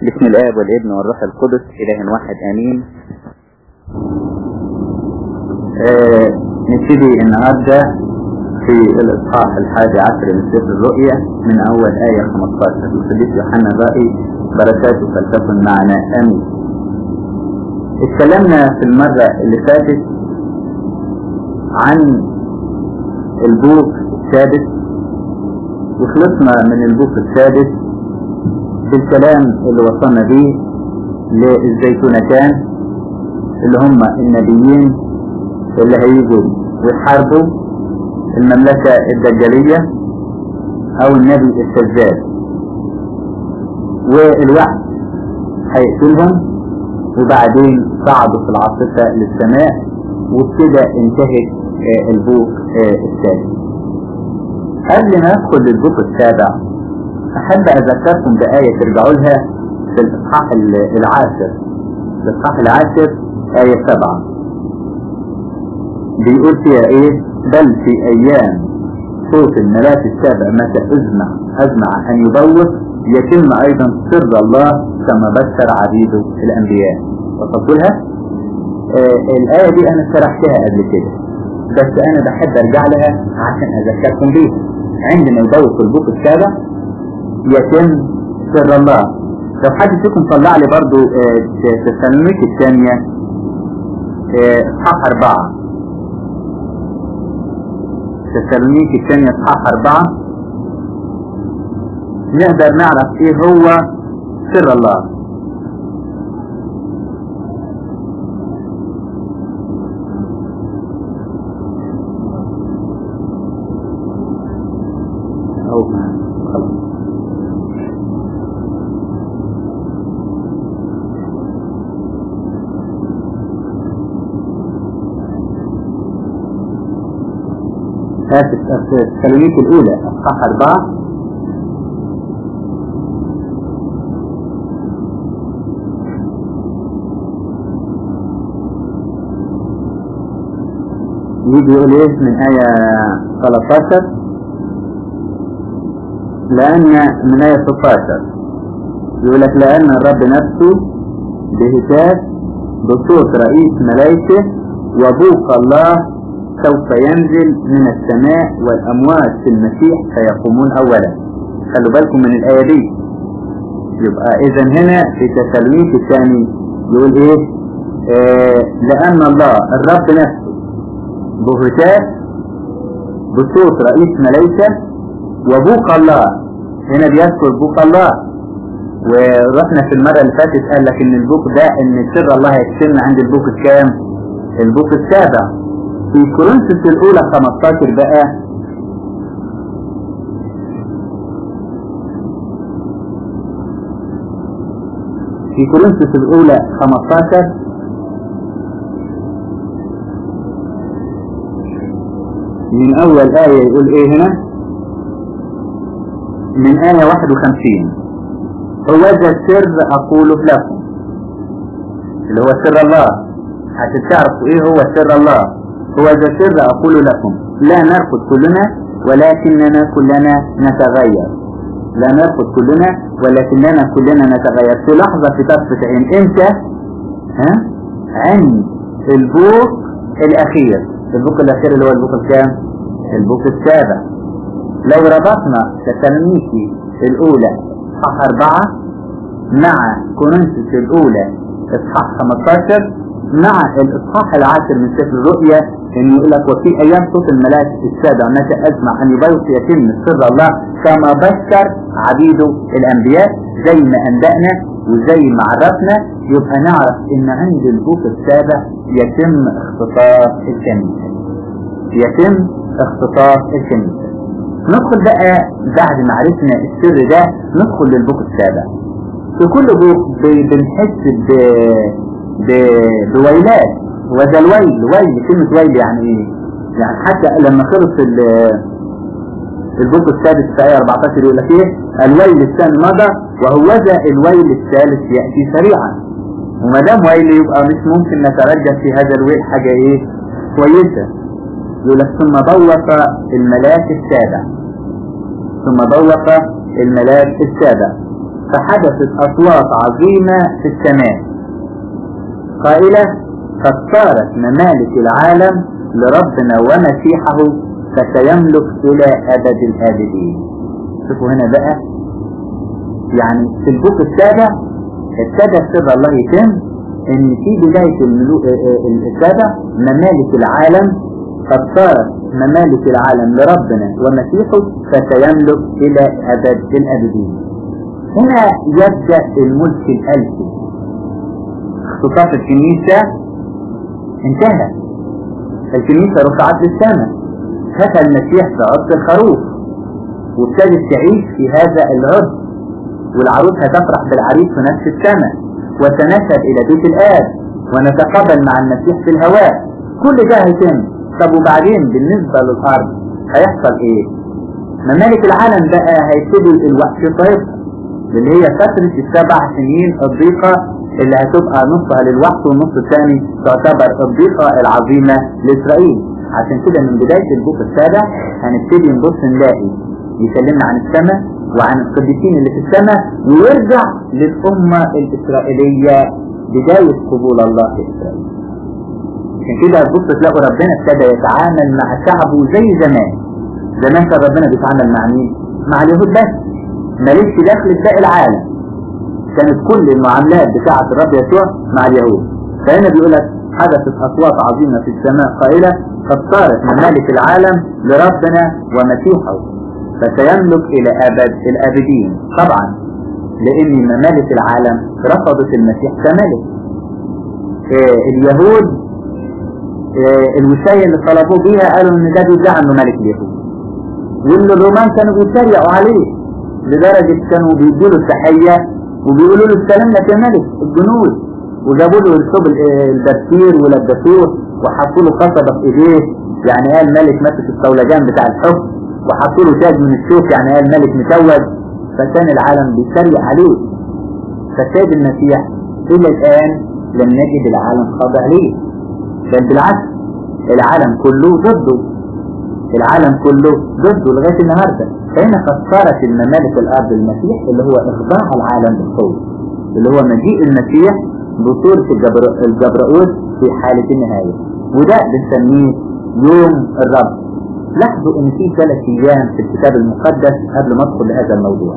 بسم الآب والابن والروح القدس إله واحد آمين آه نبتدي النهاردة في الإصحاح الحادي عشر من سفر الرؤيا من أول آية 15 القديس يوحنا الرأي بركاته فلتكن معنا آمين اتكلمنا في المرة اللي فاتت عن البوق السادس وخلصنا من البوق السادس بالكلام اللي وصلنا بيه للزيتونتان اللي هم النبيين اللي هيجوا ويحاربوا المملكة الدجالية او النبي الكذاب والوحي هيقتلهم وبعدين صعدوا في العاصفة للسماء وبكده انتهت البوق السادس قبل ما ندخل للبوق السابع أحب أذكركم بآية ترجعوا لها في الإصحاح العاشر الإصحاح العاشر آية سبعة بيقول فيها إيه بل في أيام صوت الملاك السابع متى أزمع أزمع أن يبوق يتم أيضا سر الله كما بشر عبيده الأنبياء وصلت لها آه الآية دي أنا شرحتها قبل كده بس أنا بحب أرجع لها عشان أذكركم بيها عندما يبوق البوق السابع يتم سر الله لو حد فيكم طلع لي برضو في التسالونيك الثانية اصحاح أربعة تسالونيك الثانية اصحاح أربعة نقدر نعرف ايه هو سر الله أو خلاص آسف التسالونيك الأولى أصحاح أربعة يجي يقول إيه من آية 13 لأن من آية 16 يقول لك لأن الرب نفسه بهتاف بصوت رئيس ملائكة وبوق الله سوف ينزل من السماء والأموات في المسيح سيقومون أولا خلوا بالكم من الآية دي يبقى إذا هنا في تسالونيك الثاني يقول إيه آه لأن الله الرب نفسه بهتاف بصوت رئيس ملائكة وبوق الله هنا بيذكر بوق الله ورحنا في المرة اللي فاتت قال لك ان البوق ده ان سر الله هيكتمنا عند البوق الكام البوق السابع في كورنثوس الاولى 15 بقى في كورنثوس الاولى 15 من اول آية يقول ايه هنا من آية 51 هو ذا السر أقوله لكم اللي هو سر الله عشان تعرفوا ايه هو سر الله هو ذا سر أقول لكم لا نرقد كلنا ولكننا كلنا نتغير لا نرقد كلنا ولكننا كلنا نتغير في لحظة في طرفة عين امتى ها عند البوق الأخير البوق الأخير اللي هو البوق الكام البوق السابع لو ربطنا تسالونيكي الأولى اصحاح أربعة مع كورنثوس الأولى اصحاح 15 مع الإصحاح العاشر من سفر الرؤيا إن يقول لك وفي أيام صوت الملاك السابع متى أسمع أن يبيض يتم سر الله كما بشر عبيده الأنبياء زي ما أنبأنا وزي ما عرفنا يبقى نعرف إن عند البوق السابع يتم اختطاف الكنيسة يتم اختطاف الكنيسة ندخل بقى بعد ما عرفنا السر ده ندخل للبوق السابع في كل بوق بنحس ب بويلات وده الويل ويل كلمة ويل يعني ايه يعني حتى لما خلص البوق السادس في آية 14 يقول لك ايه الويل الثاني مضى وهو ذا الويل الثالث يأتي سريعا وما دام ويل يبقى مش ممكن نترجى في هذا الويل حاجة ايه كويسة يقول لك ثم بوق الملاك السابع ثم بوق الملاك السابع فحدثت أصوات عظيمة في السماء قائلة قد صارت ممالك العالم لربنا ومسيحه فسيملك إلى أبد الآبدين شوفوا هنا بقى يعني في البوك السابع ابتدى سر الله يتم ان في بداية الملوك السابع ممالك العالم قد صارت ممالك العالم لربنا ومسيحه فسيملك الى ابد الابدين هنا يبدأ الملك الالفي اختصاص الكنيسة انتهى الكنيسة رفعت للسماء ختى المسيح في عرض الخروف وابتدت تعيش في هذا العرض والعروس هتفرح بالعريس في نفس السماء وتنشد إلى بيت الآب ونتقابل مع المسيح في الهواء كل ده هيتم طب وبعدين بالنسبة للأرض هيحصل إيه؟ ممالك العالم بقى هيبتدي الوحش طيبها اللي هي فترة السبع سنين الضيقة اللي هتبقى نصها للوحش والنص الثاني تعتبر الضيقة العظيمة لإسرائيل عشان كده من بداية البوك السابع هنبتدي نبص نلاقي يكلمنا عن السماء وعن القديسين اللي في السماء ويرجع للأمة الإسرائيلية بداية قبول الله في إسرائيل عشان كده تبص تلاقوا ربنا ابتدى يتعامل مع شعبه زي زمان زمان كان ربنا بيتعامل مع مين؟ مع اليهود بس ماليش دخل في باقي العالم كانت كل المعاملات بتاعة الرب يسوع مع اليهود فهنا بيقول لك حدثت أصوات عظيمة في السماء قائلة قد صارت ممالك العالم لربنا ومسيحه فسيملك إلى أبد الأبدين طبعا لأن ممالك العالم رفضت المسيح كملك إيه اليهود إيه الوشاية اللي طلبوه بيها قالوا إن ده بيدعي إنه ملك اليهود واللي الرومان كانوا بيتريقوا عليه لدرجة كانوا بيدوا له التحية وبيقولوا له السلام لك يا ملك الجنود وجابوا له الثوب البرسير ولبسوه وحطوا له قصبة في ايديه يعني قال ملك ماسك الصولجان بتاع الحكم وحطوا له تاج من الشوك يعني قال ملك متوج فكان العالم بيتريق عليه فسيد المسيح الى الان لم نجد العالم خاضع ليه بل بالعكس العالم كله ضده العالم كله ضده لغايه النهارده فهنا قد صارت الممالك الارض المسيح اللي هو اخضاع العالم بالقوه اللي هو مجيء المسيح بصورة الجبرؤوت في حالة النهاية وده بنسميه يوم الرب لاحظوا ان في ثلاث ايام في الكتاب المقدس قبل ما ادخل لهذا الموضوع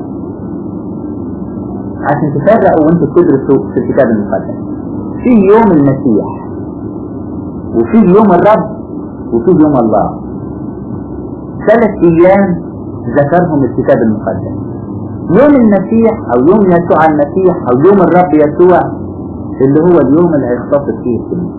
عشان تفرقوا وانتوا بتدرسوا في الكتاب المقدس في يوم المسيح وفي يوم الرب وفي يوم الله ثلاث ايام ذكرهم الكتاب المقدس يوم المسيح او يوم يسوع المسيح او يوم الرب يسوع اللي هو اليوم اللي هيختصر فيه الكنيسة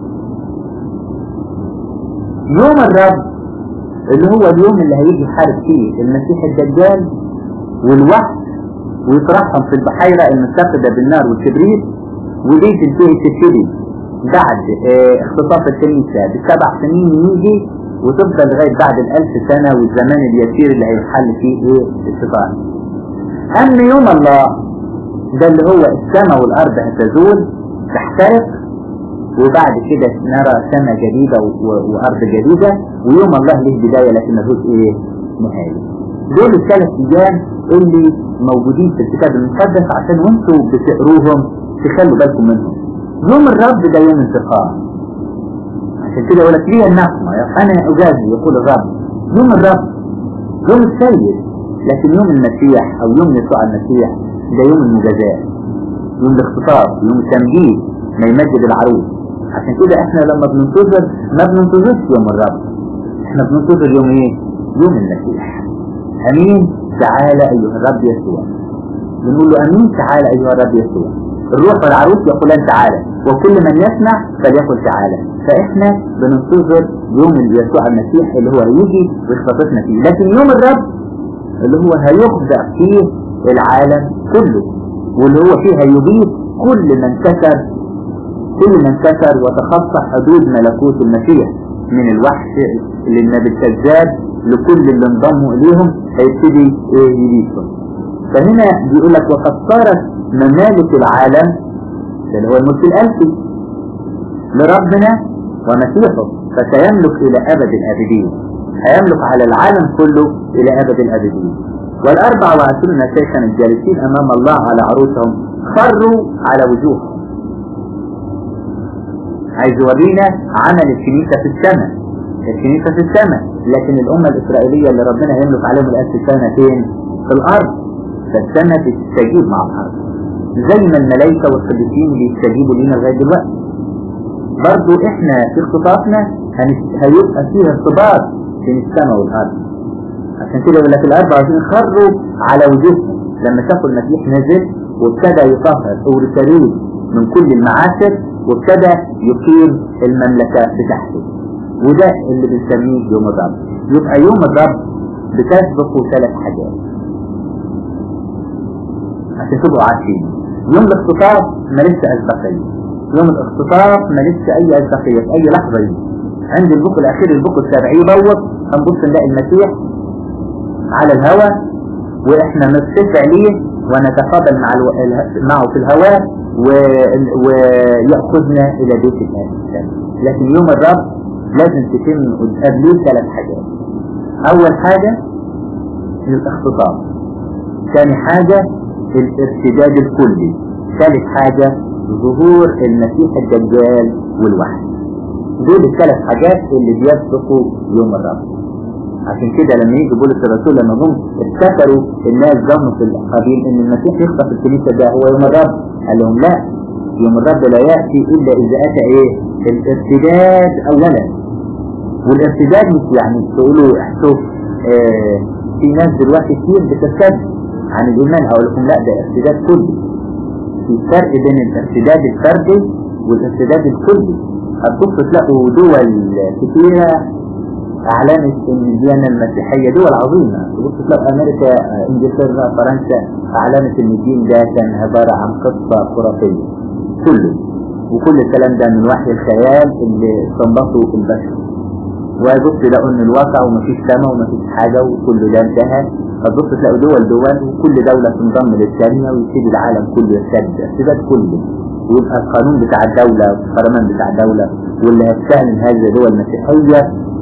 يوم الرب اللي هو اليوم اللي هيجي يحارب فيه المسيح الدجال والوحش ويطرحهم في البحيرة المتخذة بالنار والكبريت ودي تنتهي تبتدي بعد اه اختصاص الكنيسة بسبع سنين يجي وتفضل لغاية بعد الألف سنة والزمان اليسير اللي هيحل فيه ايه الشيطان أما يوم الله ده اللي هو السماء والأرض هتزول تحترق وبعد كده نرى سماء جديدة وأرض جديدة ويوم الله له بداية لكن ملهوش إيه نهاية دول الثلاث أيام اللي موجودين في الكتاب المقدس عشان وانتوا بتقروهم تخلوا بالكم منهم يوم الرب ده يوم انتقام عشان كده يقول لك ليه النقمة أنا أجازي يقول الرب يوم الرب يوم السيد لكن يوم المسيح أو يوم يسوع المسيح ده يوم المجازات يوم الاختصاص يوم التمجيد ما يمجد العروس عشان كده احنا لما بننتظر ما بننتظرش يوم الرب احنا بننتظر يوم ايه يوم المسيح امين تعالى ايها الرب يسوع بنقول له امين تعالى ايها الرب يسوع الروح والعروس يقولان تعالى وكل من يسمع فليقل تعالى فاحنا بننتظر يوم يسوع المسيح اللي هو هيجي ويختصصنا فيه لكن يوم الرب اللي هو هيخضع فيه العالم كله واللي هو فيه هيبيد كل من كسر كل من كسر وتخطى حدود ملكوت المسيح من الوحش للنبي الكذاب لكل اللي انضموا اليهم هيبتدي ايه يبيدهم فهنا بيقول لك وقد صارت ممالك العالم اللي هو الملك الالفي لربنا ومسيحه فسيملك الى ابد الابدين هيملك على العالم كله الى ابد الابدين والأربع وعشرون شيخا الجالسين أمام الله على عروسهم خروا على وجوههم عايز يورينا عمل الكنيسة في السماء الكنيسة في السماء لكن الأمة الإسرائيلية اللي ربنا يملك عليهم الألف سنة فين؟ في الأرض فالسماء بتستجيب مع الأرض زي ما الملائكة والقديسين بيستجيبوا لينا لغاية دلوقتي برضو احنا في اختصاصنا هيبقى فيها ارتباط بين السماء والأرض عشان كده يقول لك الأربع وعشرين خروا على وجوههم لما شافوا المسيح نزل وابتدى يطهر أورشليم من كل المعاصر وابتدى يقيم المملكة بتاعته وده اللي بنسميه يوم الرب يبقى يوم الرب بتسبقه ثلاث حاجات عشان تبقوا عارفين يوم الاختطاف ماليش أسبقية يوم الاختطاف ماليش أي أسبقية في أي لحظة دي عند البوق الأخير البوق السابعي يبوظ هنبص نلاقي المسيح على الهواء وإحنا نرتفع ليه ونتقابل مع الو... معه في الهواء و... ويأخذنا إلى بيت الله لكن يوم الرب لازم تتم قبليه ثلاث حاجات أول حاجة الاختطاف ثاني حاجة الارتداد الكلي ثالث حاجة ظهور المسيح الدجال والوحي دول الثلاث حاجات اللي بيسبقوا يوم الرب عشان كده لما يجي بولس الرسول لما جم افتكروا الناس ظنوا في القبيل ان المسيح يخطف الكنيسه ده هو يوم الرب قال لهم لا يوم الرب لا ياتي الا اذا اتى ايه الارتداد اولا والارتداد مش يعني تقولوا شوف اه في ناس دلوقتي كتير بترتد عن الايمان اقول لكم لا ده ارتداد كلي في فرق بين الارتداد الفردي والارتداد الكلي هتبص تلاقوا دول كتيرة اعلنت ان الديانة المسيحية دول عظيمة تبص تلاقوا امريكا انجلترا فرنسا اعلنت ان الدين ده كان عبارة عن قصة خرافية كله وكل الكلام ده من وحي الخيال اللي استنبطه البشر ويبص يلاقوا ان الواقع ومفيش سما ومفيش حاجة وكل ده انتهى فتبص تلاقوا دول دول وكل دولة تنضم للثانية ويبتدي العالم كله يرتد ارتداد كله ويبقى القانون بتاع الدولة والبرلمان بتاع الدولة واللي هتستعمل هذه الدول المسيحية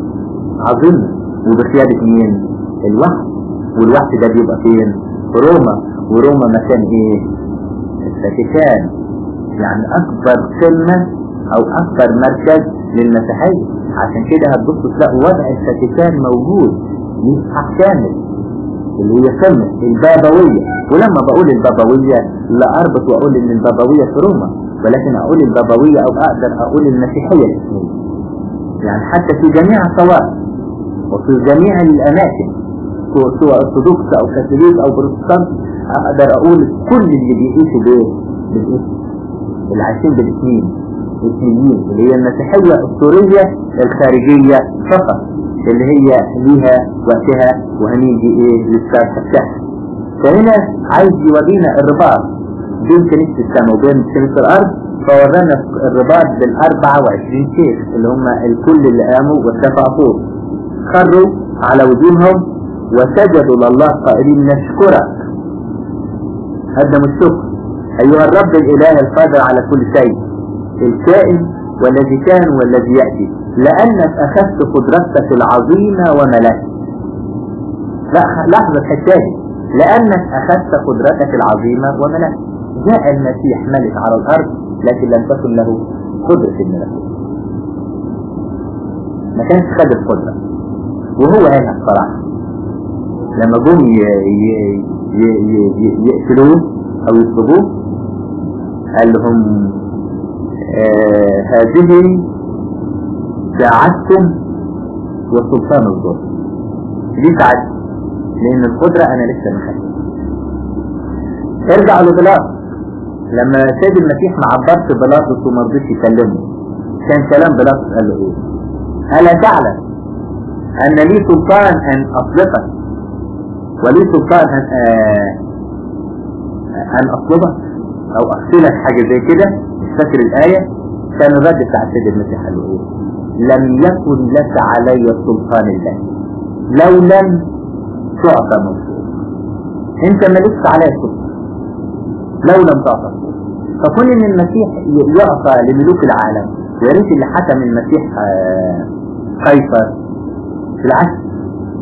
عظيمة وبقيادة مين؟ الوحي والوحي ده بيبقى فين؟ في روما وروما مكان ايه؟ الفاتيكان يعني اكبر كلمة او اكبر مركز للمسيحية عشان كده هتبصوا تلاقوا وضع الفاتيكان موجود مصحف كامل اللي هي كلمة البابوية ولما بقول البابوية لا اربط واقول ان البابوية في روما ولكن اقول البابوية او اقدر اقول المسيحية الاسمية يعني حتى في جميع الطوائف وفي جميع الاماكن سواء ارثوذكس او كاثوليك او بروتستانت اقدر اقول كل اللي بيعيشوا بايه بالاسم اللي عايشين بالاسمين الاسميين اللي هي المسيحية السورية الخارجية فقط اللي هي ليها وقتها وهنيجي ايه للسابقة بتاعها فهنا عايز يورينا الرباط بين كنيسة السماء وبين كنيسة الأرض فورانا الرباط بالأربعة وعشرين شيخ اللي هم الكل اللي قاموا واتفقوا فوق خروا على وجوههم وسجدوا لله قائلين نشكرك قدموا الشكر أيها الرب الإله القادر على كل شيء الكائن والذي كان والذي يأتي لأنك أخذت قدرتك العظيمة وملكت لحظة حكاية لأنك أخذت قدرتك العظيمة وملكت جاء المسيح ملك على الأرض لكن لم تكن له قدرة الملكوت ما كانش خد القدرة وهو هنا الصراحة لما جم يقتلوه أو يصلبوه قال لهم آه هذه ساعتكم وسلطان الظلم دي ساعتكم لأن القدرة أنا لسه ما خدتها ارجع لبلاط لما سيد المسيح ما عبرش بلاطس وما رضيش يكلمه كان كلام بلاطس قال له ايه؟ ألا تعلم أن لي سلطان أن أطلقك ولي سلطان أن آه أن أطلبك أو أقتلك حاجة زي كده مش فاكر الآية كان الرد بتاع سيد المسيح قال له ايه؟ لم يكن لك علي سلطان الله لو لم تعطى مصروف انت مالكش عليا سلطان لو لم تعطى فكون ان المسيح يعطى لملوك العالم ويا ريت اللي حكم المسيح قيصر في العكس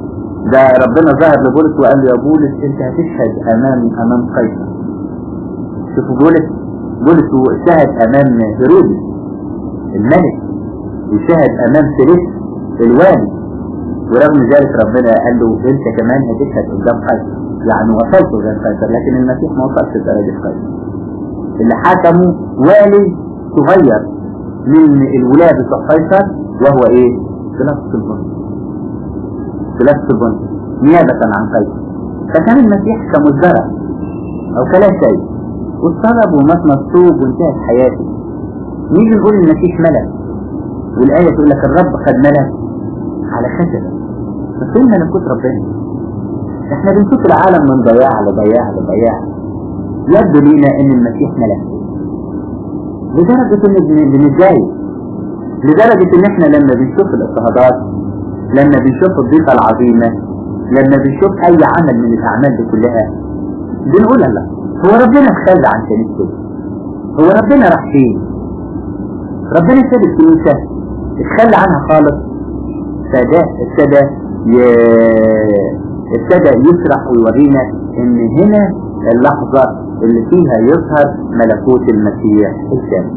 ده ربنا ظهر لبولس وقال له يا بولس انت هتشهد امامي امام قيصر شوفوا بولس بولس شهد امام هيرودس الملك وشهد امام فيليس الوالي ورغم ذلك ربنا قال له انت كمان هتشهد قدام قيصر يعني وصلت قدام قيصر لكن المسيح ما وصلش لدرجه قيصر اللي حكمه والي صغير من الولاة بتوع قيصر وهو ايه؟ فيلسط البنط فيلسط البنط نيابة عن قيصر فكان المسيح كمزدرع او كلا شيء والطلب ومات مصلوب وانتهت حياته نيجي نقول المسيح ملك والآية تقول لك الرب خد ملك على خشبة ففين ملكوت ربنا احنا بنشوف العالم من ضياع لضياع لضياع يبدو لينا ان المسيح ملك لدرجة ان بنتضايق لدرجة ان احنا لما بنشوف الاضطهادات لما بنشوف الضيقة العظيمة لما بنشوف اي عمل من الاعمال دي كلها بنقول الله هو ربنا تخلى عن كنيسته هو ربنا راح فين ربنا ساب الكنيسة اتخلى عنها خالص فده ابتدى ي... ابتدى يشرح ويورينا ان هنا اللحظة اللي فيها يظهر ملكوت المسيح الكامل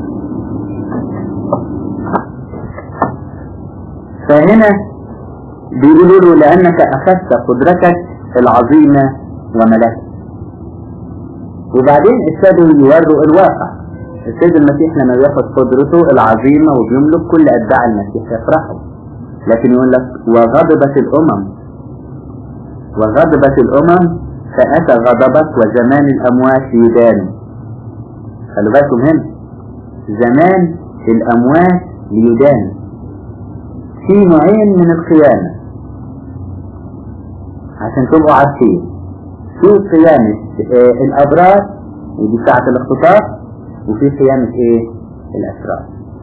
فهنا بيقولوا له لأنك أخذت قدرتك العظيمة وملكت وبعدين ابتدوا يوروا الواقع السيد المسيح لما بياخد قدرته العظيمة وبيملك كل أتباع المسيح يفرحوا لكن يقول لك وغضبت الأمم وغضبت الأمم فأتى غضبك وزمان الأموات يدان خلوا بالكم هنا زمان الأموات ليدان في نوعين من القيامة عشان تبقوا عارفين في قيامة آه الأبرار ودي ساعة الاختصاص وفي قيامة ايه الأسرار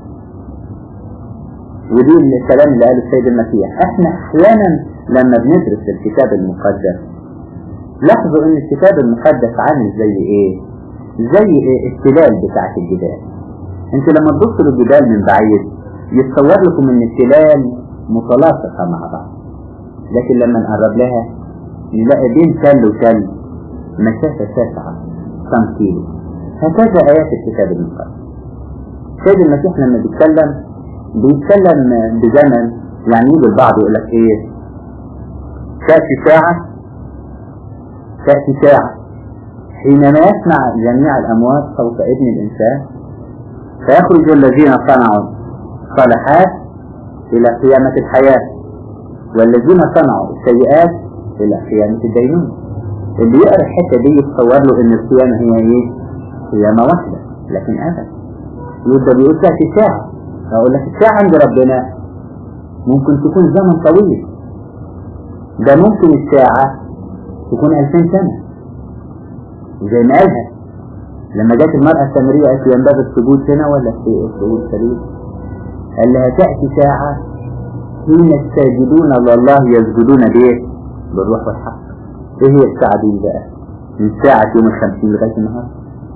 ودي الكلام اللي قاله السيد المسيح احنا احيانا لما بندرس الكتاب المقدس لاحظوا ان الكتاب المقدس عامل زي ايه زي ايه التلال بتاعت الجبال انت لما تبص للجبال من بعيد يتصور لكم ان التلال متلاصقة مع بعض لكن لما نقرب لها نلاقي بين تل وتل مسافة تسعة كم كيلو هكذا آيات الكتاب المقدس سيد المسيح لما بيتكلم بيتكلم بزمن يعني يجي البعض يقول لك ايه تأتي ساعة تأتي ساعة حينما يسمع جميع الأموات صوت ابن الإنسان فيخرج الذين صنعوا الصالحات إلى قيامة الحياة والذين صنعوا السيئات إلى قيامة الدينون اللي يقرأ الحتة دي يتصور له إن القيامة هي إيه؟ قيامة واحدة لكن أبدا يبدأ بيقول تأتي ساعة أقول لك الساعة عند ربنا ممكن تكون زمن طويل ده ممكن الساعة تكون 2000 سنة زي ما قالها لما جت المرأة السامرية قالت ينبغي السجود هنا ولا في السجود سليم قال لها تأتي ساعة حين الساجدون لله يسجدون بإيه؟ بالروح والحق ايه هي الساعة دي بقى؟ من ساعة يوم الخمسين لغاية النهار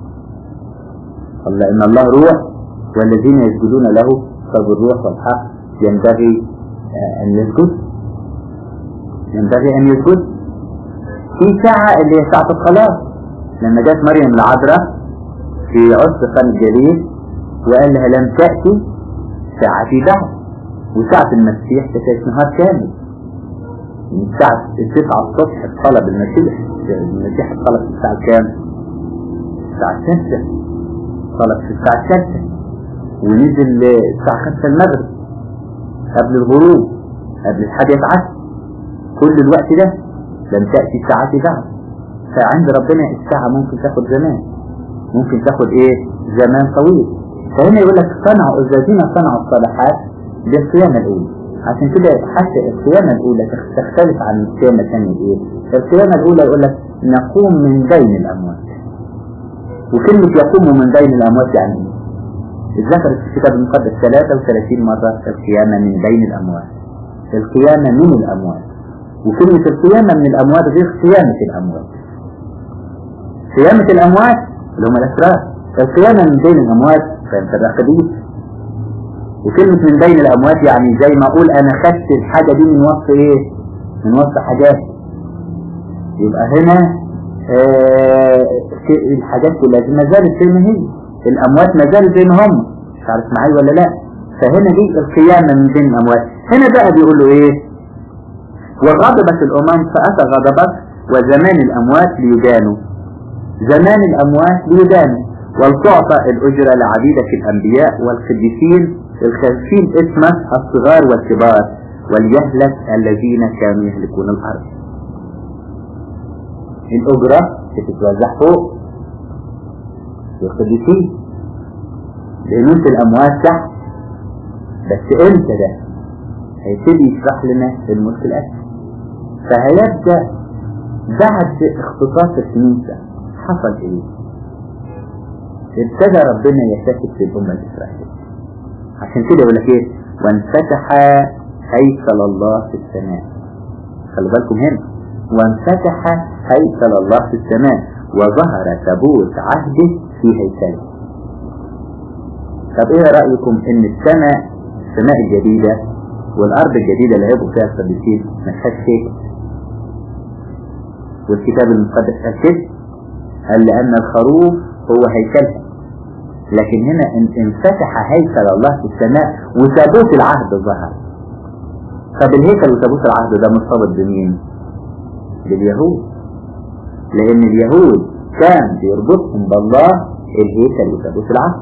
الله إن الله روح والذين يسجدون له فبالروح والحق ينبغي أن يسجد ينبغي أن يسجد في ساعة اللي هي ساعة الخلاص لما جت مريم العذراء في عصر قرن الجليل وقال لها لم تأتي ساعة بعد وساعة المسيح كانت نهار كامل من الساعة التسعة الصبح طلب المسيح المسيح طلب في الساعة كام؟ الساعة السادسة طلب في الساعة السادسة ونزل الساعة خمسة المغرب قبل الغروب قبل الحادية عشر كل الوقت ده لم تأتي ساعات بعد فعند ربنا الساعة ممكن تاخد زمان ممكن تاخد ايه زمان طويل فهنا يقول لك صنعوا الذين صنعوا الصالحات بالقيامة الأولى عشان كده حتى القيامة الأولى تختلف عن القيامة الثانية ايه القيامة الأولى يقول لك نقوم من بين الأموات وكلمة يقوم من بين الأموات يعني ايه اتذكرت في الكتاب المقدس 33 مرة القيامة من بين الأموات القيامة من الأموات وكلمة القيامة من الأموات غير قيامة الأموات قيامة الأموات اللي هم الأسرار القيامة من بين الأموات فأنت الرقبية وكلمة من بين الأموات يعني زي ما أقول أنا خدت الحاجة دي من وسط إيه من وسط حاجات يبقى هنا آه الحاجات كلها ما زالت زي ما هي الأموات ما زالت زي ما هم مش عارف معايا ولا لا فهنا دي القيامة من بين الأموات هنا بقى بيقول له إيه وغضبت الأمم فأتى غضبك وزمان الأموات ليدانوا زمان الأموات ليدانوا ولتعطى الأجرة لعبيدك الأنبياء والقديسين الخالفين اسمك الصغار والكبار وليهلك الذين كانوا يهلكون الأرض الأجرة بتتوزع فوق القديسين لأن انت الأموات تحت بس امتى ده هيبتدي يشرح لنا الملك الأسفل فهيبدأ بعد اختصاص الكنيسة حصل ايه ابتدى ربنا يسكت في الأمة الإسرائيلية عشان كده يقول لك ايه وانفتح هيكل الله في السماء خلوا بالكم هنا وانفتح هيكل الله في السماء وظهر تابوت عهده في هيكله طب ايه رأيكم ان السماء السماء الجديدة والارض الجديدة اللي هيبقوا فيها الصديقين ما فيهاش هيكل والكتاب المقدس قال كده قال لأن الخروف هو هيكلها لكن هنا انفتح هيكل الله في السماء وتابوت العهد ظهر طب الهيكل وتابوت العهد ده مرتبط بمين؟ باليهود لأن اليهود كان بيربطهم بالله الهيكل وتابوت العهد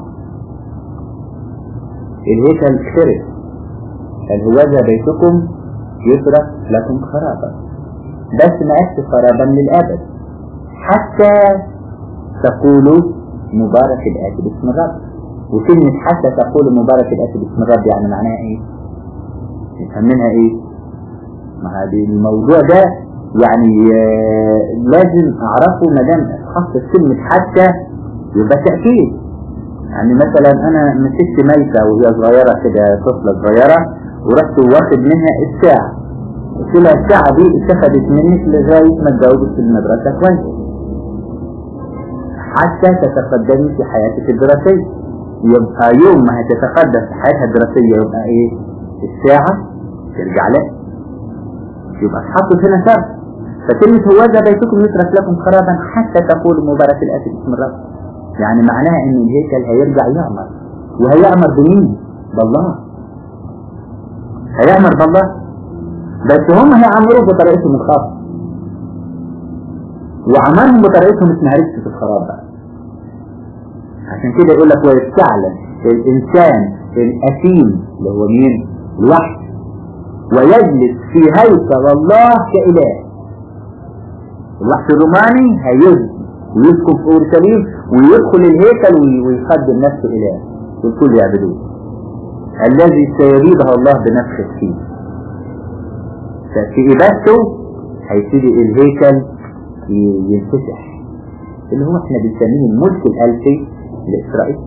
الهيكل خرب قال هوذا بيتكم يترك لكم خرابا بس ما أكتب خرابا للأبد حتى تقولوا مبارك الآتي باسم الرب وكلمة حتى تقولوا مبارك الآتي باسم الرب يعني معناها ايه؟ نفهم منها ايه؟ ما هذه الموضوع ده يعني لازم اعرفه ما دام خصص كلمة حتى يبقى تأكيد يعني مثلا انا مسكت ميتة وهي صغيرة كده طفلة صغيرة ورحت واخد منها الساعة قلت لها الساعة دي اتخذت منك لغاية ما تجاوبت في المدرسة كويس حتى تتقدمي في حياتك الدراسية يبقى يوم ما هتتقدم في حياتها الدراسية يبقى ايه الساعة ترجع لها يبقى تحطوا هنا شرط فكلمة هوذا بيتكم يترك لكم خرابا حتى تقولوا مبارك الآتي باسم الرب يعني معناها ان الهيكل هيرجع يعمر وهيعمر بمين؟ بالله هيعمر بالله بس هم هيعمروه بطريقتهم الخاصة وعملهم بطريقتهم اسمها رزق الخراب بقى عشان كده يقول لك ويستعلن الإنسان الأثيم اللي هو مين؟ الوحي ويجلس في هيكل الله كإله الوحش الروماني هيجلس ويسكن في اورشليم ويدخل الهيكل ويقدم نفسه اله والكل يعبدوه الذي سيريده الله بنفخه فيه ففي ابادته هيبتدي الهيكل ينفتح اللي هو احنا بنسميه الملك الالفي لاسرائيل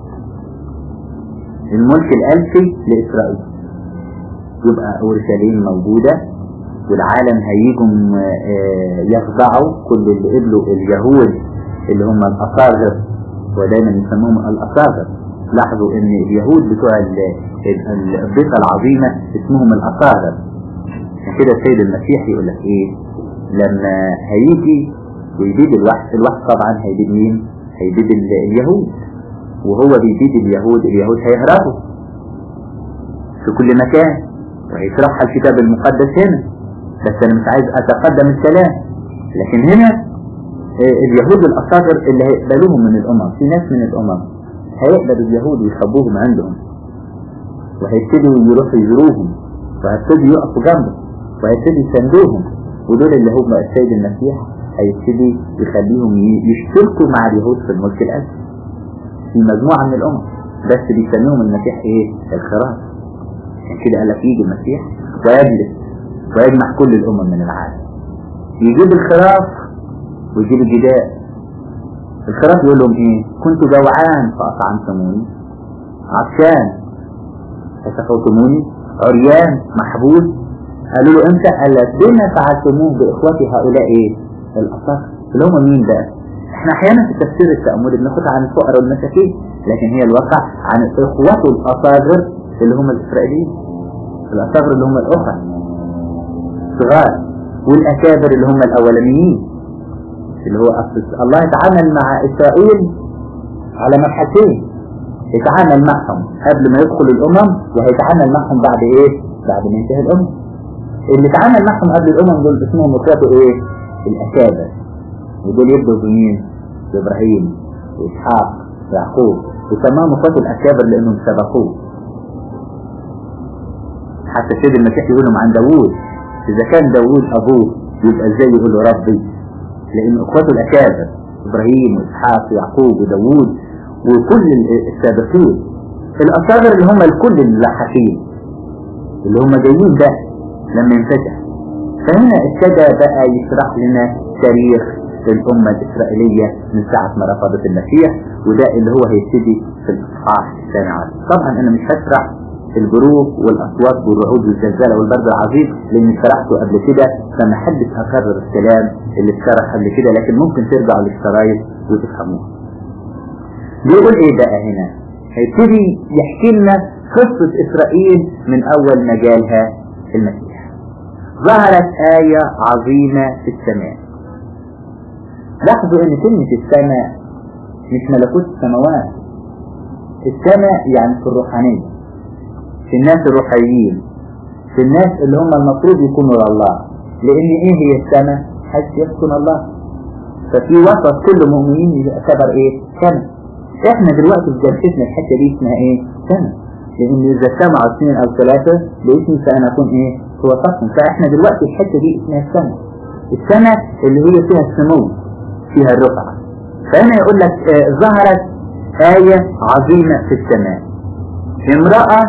الملك الالفي لاسرائيل يبقى اورشليم موجوده والعالم هيجوا يخضعوا كل اللي قبلوا اليهود اللي هم الأصاغر ودايما يسموهم الأصاغر لاحظوا ان اليهود بتوع الضيقة العظيمة اسمهم الأصاغر عشان كده السيد المسيح يقول لك ايه لما هيجي ويبيد الوحش الوحش طبعا هيبيد مين هيبيد اليهود وهو بيبيد اليهود اليهود هيهربوا في كل مكان وهيشرحها الكتاب المقدس هنا بس انا مش عايز اتقدم الكلام لكن هنا اليهود الاصاغر اللي هيقبلوهم من الامم في ناس من الامم هيقبلوا اليهود ويخبوهم عندهم وهيبتدوا يروحوا يزوروهم وهيبتدوا يقفوا جنبهم وهيبتدوا يساندوهم ودول اللي هم السيد المسيح هيبتدي يخليهم يشتركوا مع اليهود في الملك الاسفل في مجموعة من الامم بس بيسميهم المسيح ايه الخراف عشان كده قال لك يجي المسيح ويجلس ويجمع كل الأمم من العالم يجيب الخراف ويجيب الجداء الخراف يقول لهم ايه كنت جوعان فأطعمتموني عطشان فسقوتموني عريان محبوس قالوا له امتى قال لك بما فعلتموه بإخوتي هؤلاء ايه الأصاغر اللي هم مين بقى احنا احيانا في تفسير التأمل بناخد عن الفقراء والمساكين لكن هي الواقع عن اخوته الأصاغر اللي هم الإسرائيليين الأصاغر اللي هم الأخر الصغار والأكابر اللي هم الأولانيين اللي هو أصل الله يتعامل مع إسرائيل على مرحلتين يتعامل معهم قبل ما يدخل الأمم وهيتعامل معهم بعد إيه؟ بعد ما ينتهي الأمم اللي اتعامل معهم قبل الأمم دول اسمهم اخواته إيه؟ الأكابر ودول يبدوا بمين؟ بإبراهيم وإسحاق ويعقوب وسماهم اخواته الأكابر لأنهم سبقوه حتى سيد المسيح يقول لهم عن داوود إذا كان داوود أبوه يبقى إزاي يقول له ربي لأن اخواته الأكابر إبراهيم وإسحاق ويعقوب وداوود وكل السابقين الأصابر اللي هم الكل اللحفين اللي هم جايين ده لما ينفتح فهنا ابتدى بقى يشرح لنا تاريخ الأمة الإسرائيلية من ساعة ما رفضت المسيح وده اللي هو هيبتدي في الإصحاح الثاني عشر طبعا أنا مش هشرح الجروب والأصوات والوعود والزلزال والبرد العظيم لأني شرحته قبل كده فما حدش أكرر الكلام اللي اتشرح قبل كده لكن ممكن ترجعوا للشرايط وتفهموه بيقول ايه بقى هنا هيبتدي يحكي لنا قصة إسرائيل من أول ما جالها المسيح ظهرت آية عظيمة في السماء لاحظوا ان كلمة السماء مش ملكوت السماوات السماء يعني في الروحانية في الناس الروحيين في الناس اللي هم المفروض يكونوا لله لان ايه هي السماء حيث يسكن الله ففي وسط كل مؤمنين يعتبر ايه سماء احنا دلوقتي في جلستنا الحته دي اسمها ايه سنة لان اذا اجتمعوا اثنين او ثلاثة باسمي فانا اكون ايه في وسطهم فاحنا دلوقتي الحته دي اسمها السنة السنة اللي هي فيها السمو فيها الرفعة فهنا يقول لك آه ظهرت آية عظيمة في السماء امرأة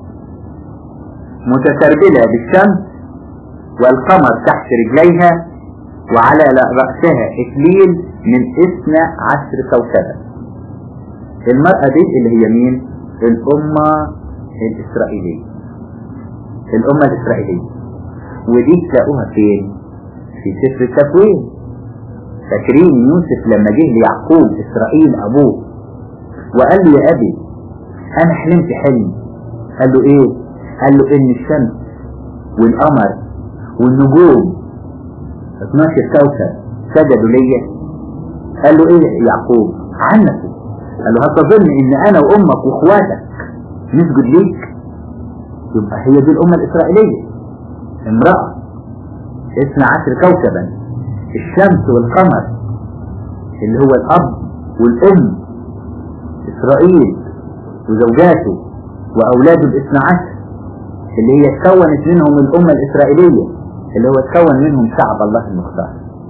متسربلة بالشمس والقمر تحت رجليها وعلى رأسها إكليل من اثنى عشر كوكبا المرأة دي اللي هي مين الأمة الإسرائيلية الأمة الإسرائيلية ودي تلاقوها فين في سفر التكوين فاكرين يوسف لما جه ليعقوب إسرائيل أبوه وقال له يا أبي أنا حلمت حلم قال له إيه قال له إن الشمس والقمر والنجوم 12 كوكب سجدوا ليا قال له إيه يعقوب عنكم قال له هتظن ان انا وامك واخواتك نسجد ليك يبقى هي دي الامة الاسرائيلية امرأة اثنى عشر كوكبا الشمس والقمر اللي هو الاب والام اسرائيل وزوجاته واولاده الاثنى عشر اللي هي اتكونت منهم الامة الاسرائيلية اللي هو اتكون منهم شعب الله المختار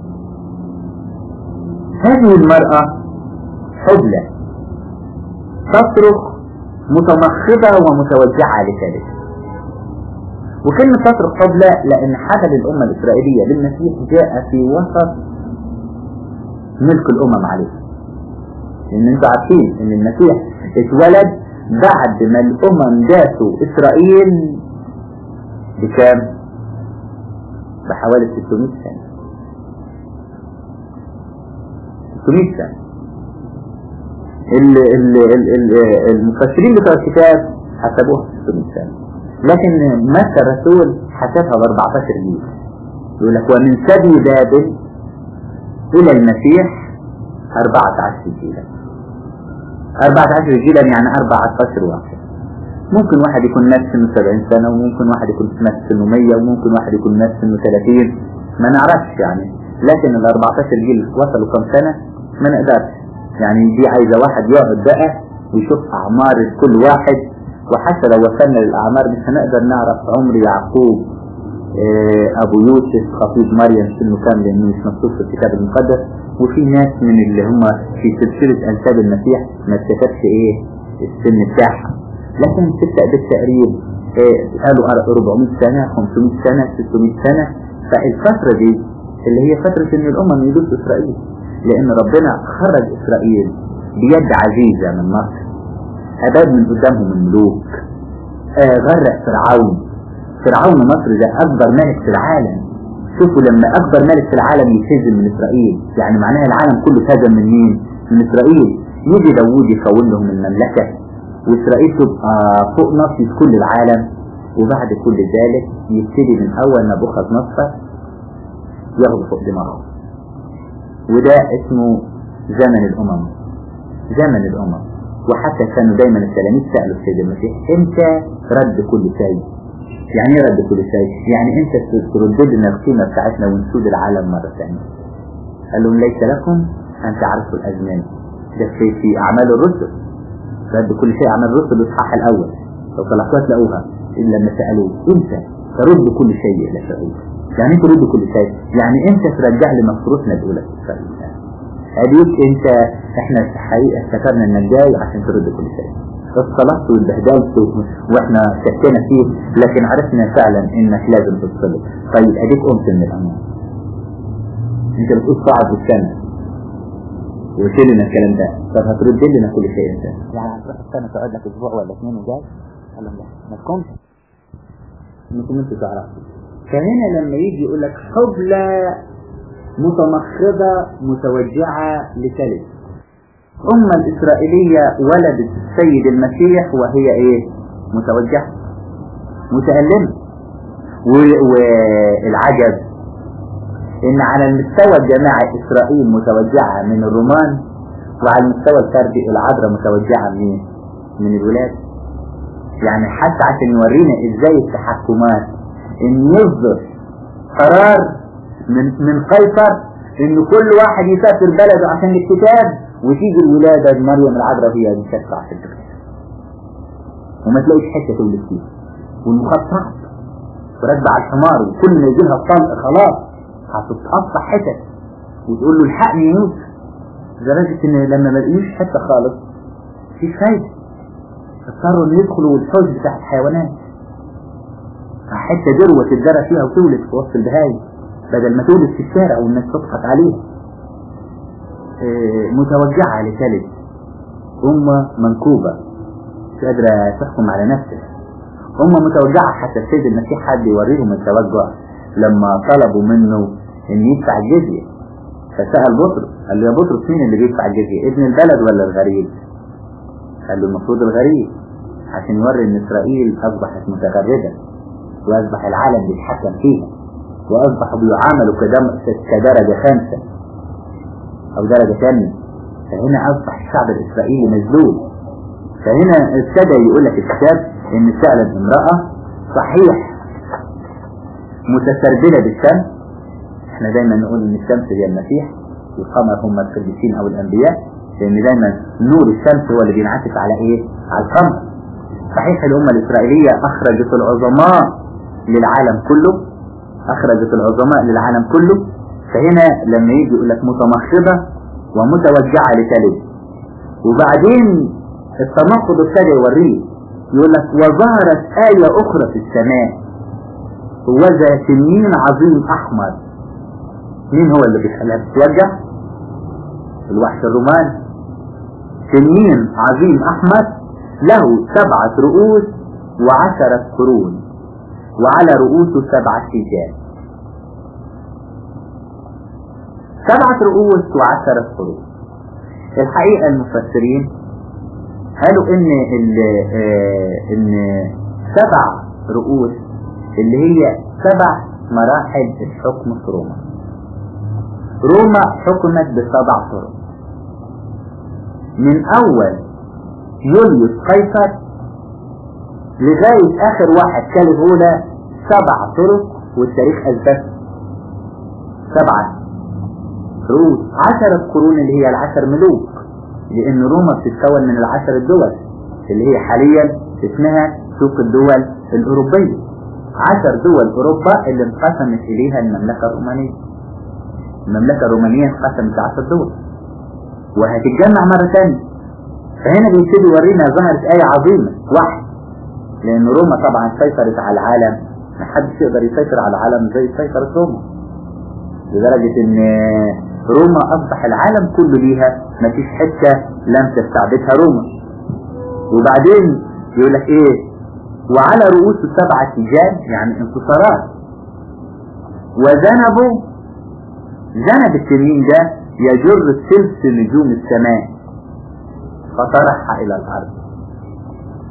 هذه المرأة حبلى تصرخ متمخضة ومتوجعة لذلك وكلمة تصرخ حبلى لأن حدث الأمة الإسرائيلية للمسيح جاء في وسط ملك الأمم عليه لأن أنتوا عارفين إن المسيح اتولد بعد ما الأمم داسوا إسرائيل بكام؟ بحوالي 600 سنة 600 سنة ال ال ال المفسرين بتوع الكتاب حسبوها 600 سنة لكن متى الرسول حسبها ب 14 جيل يقول لك ومن سبي بابل إلى المسيح 14 جيلا 14 جيلا يعني 14 واحد ممكن واحد يكون نفس سنه 70 سنة وممكن واحد يكون نفس سنه 100 وممكن واحد يكون نفس سنه 30 ما نعرفش يعني لكن ال 14 جيل وصلوا كم سنة ما نقدرش يعني دي عايزة واحد يقعد بقى ويشوف أعمار كل واحد وحتى لو وصلنا للأعمار مش هنقدر نعرف عمر يعقوب اه أبو يوسف خطيب مريم سنه كام لأنه مش مكتوب في الكتاب المقدس وفي ناس من اللي هم في سلسلة أنساب المسيح ما اتكتبش إيه السن بتاعها لكن تبدأ بالتقريب اه قالوا 400 سنة 500 سنة 600 سنة فالفترة دي اللي هي فترة إن الأمم يدوس إسرائيل لأن ربنا خرج إسرائيل بيد عزيزة من مصر أباد من قدامهم الملوك آه غرق فرعون فرعون مصر ده أكبر ملك في العالم شوفوا لما أكبر ملك في العالم يتهزم من إسرائيل يعني معناها العالم كله اتهزم من مين؟ من إسرائيل يجي داوود يكون لهم المملكة وإسرائيل تبقى فوق نصف كل العالم وبعد كل ذلك يبتدي من أول نبوخذ نصر ياخده فوق دماغه وده اسمه زمن الأمم زمن الأمم وحتى كانوا دايما التلاميذ سألوا السيد المسيح امتى رد كل شيء يعني ايه رد كل شيء يعني انت ترد لنا القيمة بتاعتنا ونسود العالم مرة ثانية قال لهم ليس لكم ان تعرفوا الازمان ده في, في اعمال الرسل رد كل شيء اعمال الرسل الاصحاح الاول لو طلعتوها تلاقوها الا لما سالوه امتى ترد كل شيء الى شعوب يعني انت ترد كل شيء يعني انت ترجع لي مصروفنا الاولى اديك انت احنا حقيقة افتكرنا انك جاي عشان ترد كل شيء اتصلت واتبهدلت واحنا شكينا فيه لكن عرفنا فعلا انك لازم تتصلب طيب اديك قمت من الامان انت بتقول صعد السنة وقلت لنا الكلام ده طب هترد لنا كل شيء انت يعني هتروح السنة تقعد لك اسبوع ولا اثنين وجاي قال لهم لا ما تقومش انكم انتوا تعرفوا فهنا لما يجي يقول لك حبلى متمخضة متوجعة لثلث أمة الإسرائيلية ولدت السيد المسيح وهي إيه متوجعة متألمة والعجب إن على المستوى الجماعي إسرائيل متوجعة من الرومان وعلى المستوى الفردي العذراء متوجعة من من الولاد يعني حتى عشان يورينا إزاي التحكمات إن يصدر قرار من من قيصر إن كل واحد يسافر بلده عشان الكتاب وتيجي الولادة مريم العذراء هي اللي تشفع في الكتاب وما تلاقيش حتة تولد فيها والمخاط صعب ورد على الحمار وكل ما يجي لها الطلق خلاص هتتقطع حتت وتقول له الحقني يا يوسف لدرجة ان لما ما لقيوش حتة خالص مفيش فايدة اضطروا ان يدخلوا الحوش بتاع الحيوانات حتة ذروة تتجرى فيها وتولد في وسط البهايم بدل ما تولد في الشارع والناس تضحك عليها اه متوجعة لثالث أمة منكوبة مش قادرة تحكم على نفسها أمة متوجعة حتى السيد المسيح حد يوريهم التوجع لما طلبوا منه ان يدفع الجزية فسأل بطرس قال له يا بطرس مين اللي بيدفع الجزية ابن البلد ولا الغريب قال له المفروض الغريب عشان يوري ان اسرائيل اصبحت متغربة واصبح العالم بيتحكم فيها واصبحوا بيعاملوا كدرجة خامسة او درجة ثانية فهنا اصبح الشعب الاسرائيلي مذلول فهنا ابتدى يقول لك الكتاب ان سألت امرأة صحيح متسربلة بالشمس احنا دايما نقول ان الشمس هي المسيح والقمر هم القديسين او الانبياء لان دايما نور الشمس هو اللي بينعكس على ايه على القمر صحيح الامة الاسرائيلية اخرجت العظماء للعالم كله اخرجت العظماء للعالم كله فهنا لما يجي يقول لك متمخضة ومتوجعة لتلد وبعدين التناقض ابتدى يوريه يقول لك وظهرت آية أخرى في السماء وذا تنين عظيم احمر مين هو اللي بيخليها تتوجه الوحش الرومان تنين عظيم احمر له سبعة رؤوس وعشرة قرون وعلى رؤوسه سبعة سجاد سبعة رؤوس وعشرة قرون الحقيقة المفسرين قالوا ان ان سبع رؤوس اللي هي سبع مراحل الحكم في روما روما حكمت بسبع طرق من اول يوليوس قيصر لغاية اخر واحد كالغولا سبع طرق والتاريخ اثبت سبعة رؤوس عشرة قرون اللي هي العشر ملوك لان روما بتتكون من العشر الدول اللي هي حاليا اسمها سوق الدول الاوروبيه عشر دول أوروبا اللي انقسمت إليها المملكة الرومانية المملكة الرومانية انقسمت لعشر دول وهتتجمع مرة ثانية فهنا بيبتدي يورينا ظهرت آية عظيمة واحد لأن روما طبعا سيطرت على العالم ما حدش يقدر يسيطر على العالم زي سيطرة روما لدرجة إن روما أصبح العالم كله ليها ما فيش حتة لم تستعبدها روما وبعدين يقول لك إيه وعلى رؤوس سبعة تجان يعني انتصارات وذنبوا ذنب التنين ده يجر ثلث نجوم السماء فطرحها إلى الأرض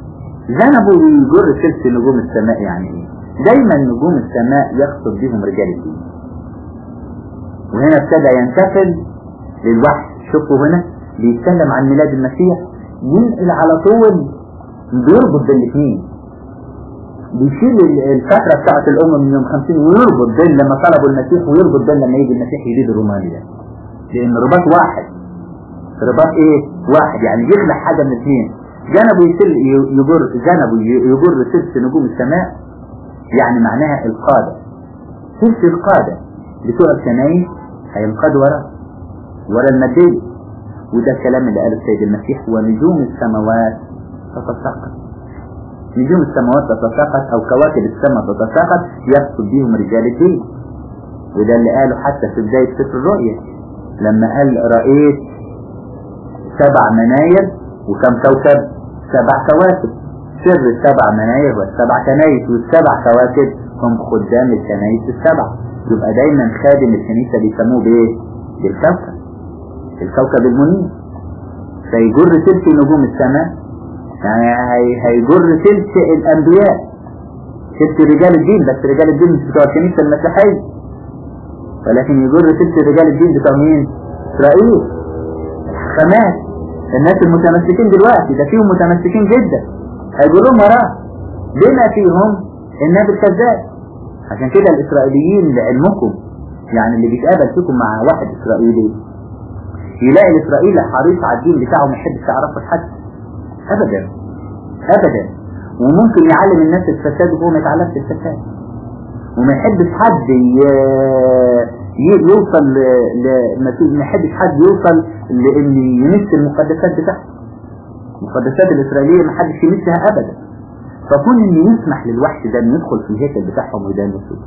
ذنبوا يجر سلس نجوم السماء يعني ايه دايما نجوم السماء يقصد بهم رجال الدين وهنا ابتدى ينتقل للوحي شوفوا هنا بيتكلم عن ميلاد المسيح ينقل على طول بيربط بالاثنين بيشيل الفترة بتاعت الأمم من يوم 50 ويربط بين لما طلبوا المسيح ويربط بين لما يجي المسيح يريد الروماني ده لأن رباط واحد رباط إيه؟ واحد يعني يخلق حاجة من الاثنين جنبه يسل يجر جنبه يجر سلس نجوم السماء يعني معناها القادة سلس القادة بتوع الكنايس هينقاد ورا ورا المادية وده الكلام اللي قاله السيد المسيح ونجوم السماوات تتساقط نجوم السماوات تتساقط او كواكب السماء تتساقط يقصد بهم رجال الدين وده اللي قاله حتى في بداية سفر الرؤيا لما قال رأيت سبع مناير وكم كوكب سبع كواكب سر السبع مناير والسبع كنايس والسبع كواكب هم خدام الكنايس السبع يبقى دايما خادم الكنيسة بيسموه بايه بالكوكب الكوكب المنير فيجر تلك نجوم السماء يعني هيجر تلك الانبياء تلك رجال الدين بس رجال الدين مش بتوع الكنيسة المسيحية ولكن يجر تلك رجال الدين بتوع مين اسرائيل الحكمات الناس المتمسكين دلوقتي ده فيهم متمسكين جدا هيجرهم وراه بما فيهم النبي الكذاب عشان كده الإسرائيليين لعلمكم يعني اللي بيتقابل فيكم مع واحد إسرائيلي يلاقي الإسرائيلي حريص على الدين بتاعه ما يحبش يعرفه لحد أبدا أبدا وممكن يعلم الناس الفساد وهو ما يتعلمش الفساد وما يحبش حد يوصل ل... ما يحبش حد يوصل لان يمس المقدسات بتاعته المقدسات الاسرائيليه ما حدش يمسها ابدا فكون ان يسمح للوحش ده انه يدخل في الهيكل بتاعهم ويدانسه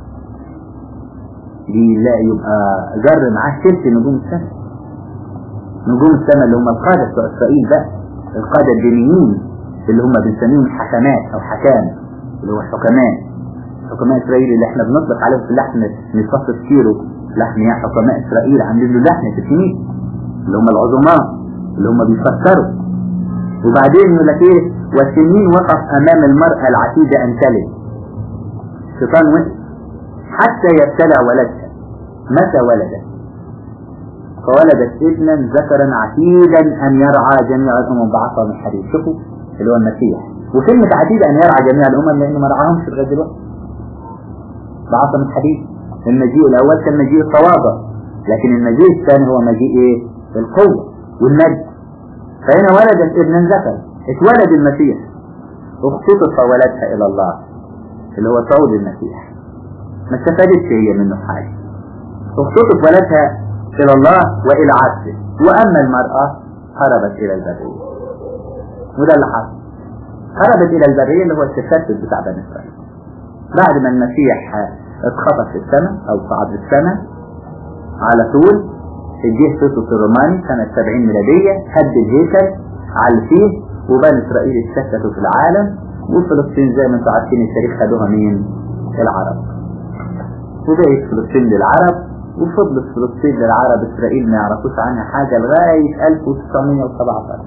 دي لا يبقى جر معاه شرك نجوم السماء نجوم السماء اللي هم القادة بتوع اسرائيل بقى القادة الدينيين اللي هم بنسميهم حكمات او حكام اللي هو حكماء حكماء اسرائيل اللي احنا بنطلق عليهم في اللحن نصف كيلو لحن يا حكماء اسرائيل عاملين له لحن في الكنيسه اللي هم العظماء اللي هم بيفكروا وبعدين يقول لك ايه والسنين وقف امام المرأة العتيدة ان تلد الشيطان وقف حتى يبتلع ولدها متى ولدت فولدت ابنا ذكرا عتيدا ان يرعى جميع الامم بعصا من حديد شوفوا اللي هو المسيح وكلمة عتيد ان يرعى جميع الامم لانه ما رعاهمش لغايه دلوقتي بعصا من حديد المجيء الاول كان مجيء التواضع لكن المجيء الثاني هو مجيء ايه القوة والمجد فهنا ولدت ابنا ذكر اتولد المسيح اختطف ولدها الى الله اللي هو صعود المسيح ما استفادتش هي منه حاجة اختطف ولدها الى الله والى عبده واما المرأة هربت الى البرية وده اللي حصل هربت الى البرية اللي هو التشتت بتاع بني اسرائيل بعد ما المسيح اتخطف في السماء او صعد السماء على طول الجيش تيتوس الروماني سنة 70 ميلادية هد الهيكل على فيه وبني اسرائيل اتشتتوا في العالم وفلسطين زي ما انتم عارفين التاريخ خدوها مين؟ العرب وبقيت فلسطين للعرب وفضلت فلسطين للعرب اسرائيل ما يعرفوش عنها حاجة لغاية 1917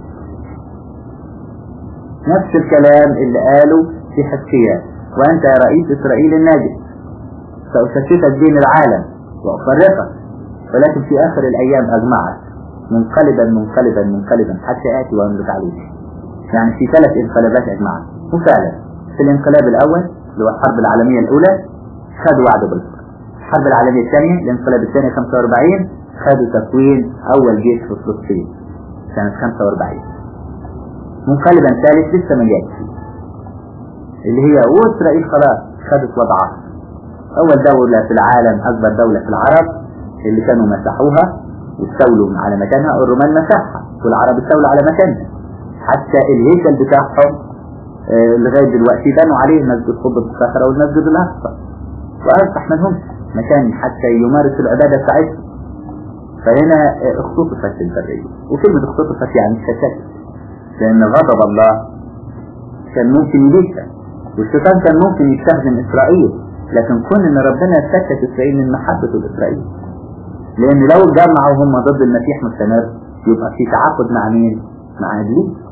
نفس الكلام اللي قاله في حسيات وانت يا رئيس اسرائيل الناجح سأشتتك بين العالم وأفرقك ولكن في آخر الأيام أجمعك منقلبا منقلبا منقلبا حتى آتي وأملك عليك يعني في ثلاث انقلابات أجمعك وفعلا في الانقلاب الأول اللي هو الحرب العالمية الأولى خدوا وعد بالفرق الحرب العالمية الثانية الانقلاب الثاني 45 خدوا تكوين أول جيش في فلسطين سنة 45 منقلبا ثالث لسه ما جاتش اللي هي وإسرائيل خلاص خدت وضعها أول دولة في العالم أكبر دولة في العرب اللي كانوا مسحوها واستولوا على مكانها الرومان مسحها والعرب استولوا على مكانها حتى الهيكل بتاعهم آه لغاية دلوقتي بنوا عليه مسجد قبة الصخرة والمسجد الأقصى وأصبح منهم مكان حتى يمارس العبادة بتاعتهم فهنا آه اختطفت البرية وكلمة اختطفت يعني اتشتت لأن غضب الله كان ممكن يليسها والشيطان كان ممكن يستخدم إسرائيل لكن كون ان ربنا سكت اسرائيل من محبته لاسرائيل لان لو اتجمعوا هم ضد المسيح مستمر يبقى في تعاقد مع مين مع ابليس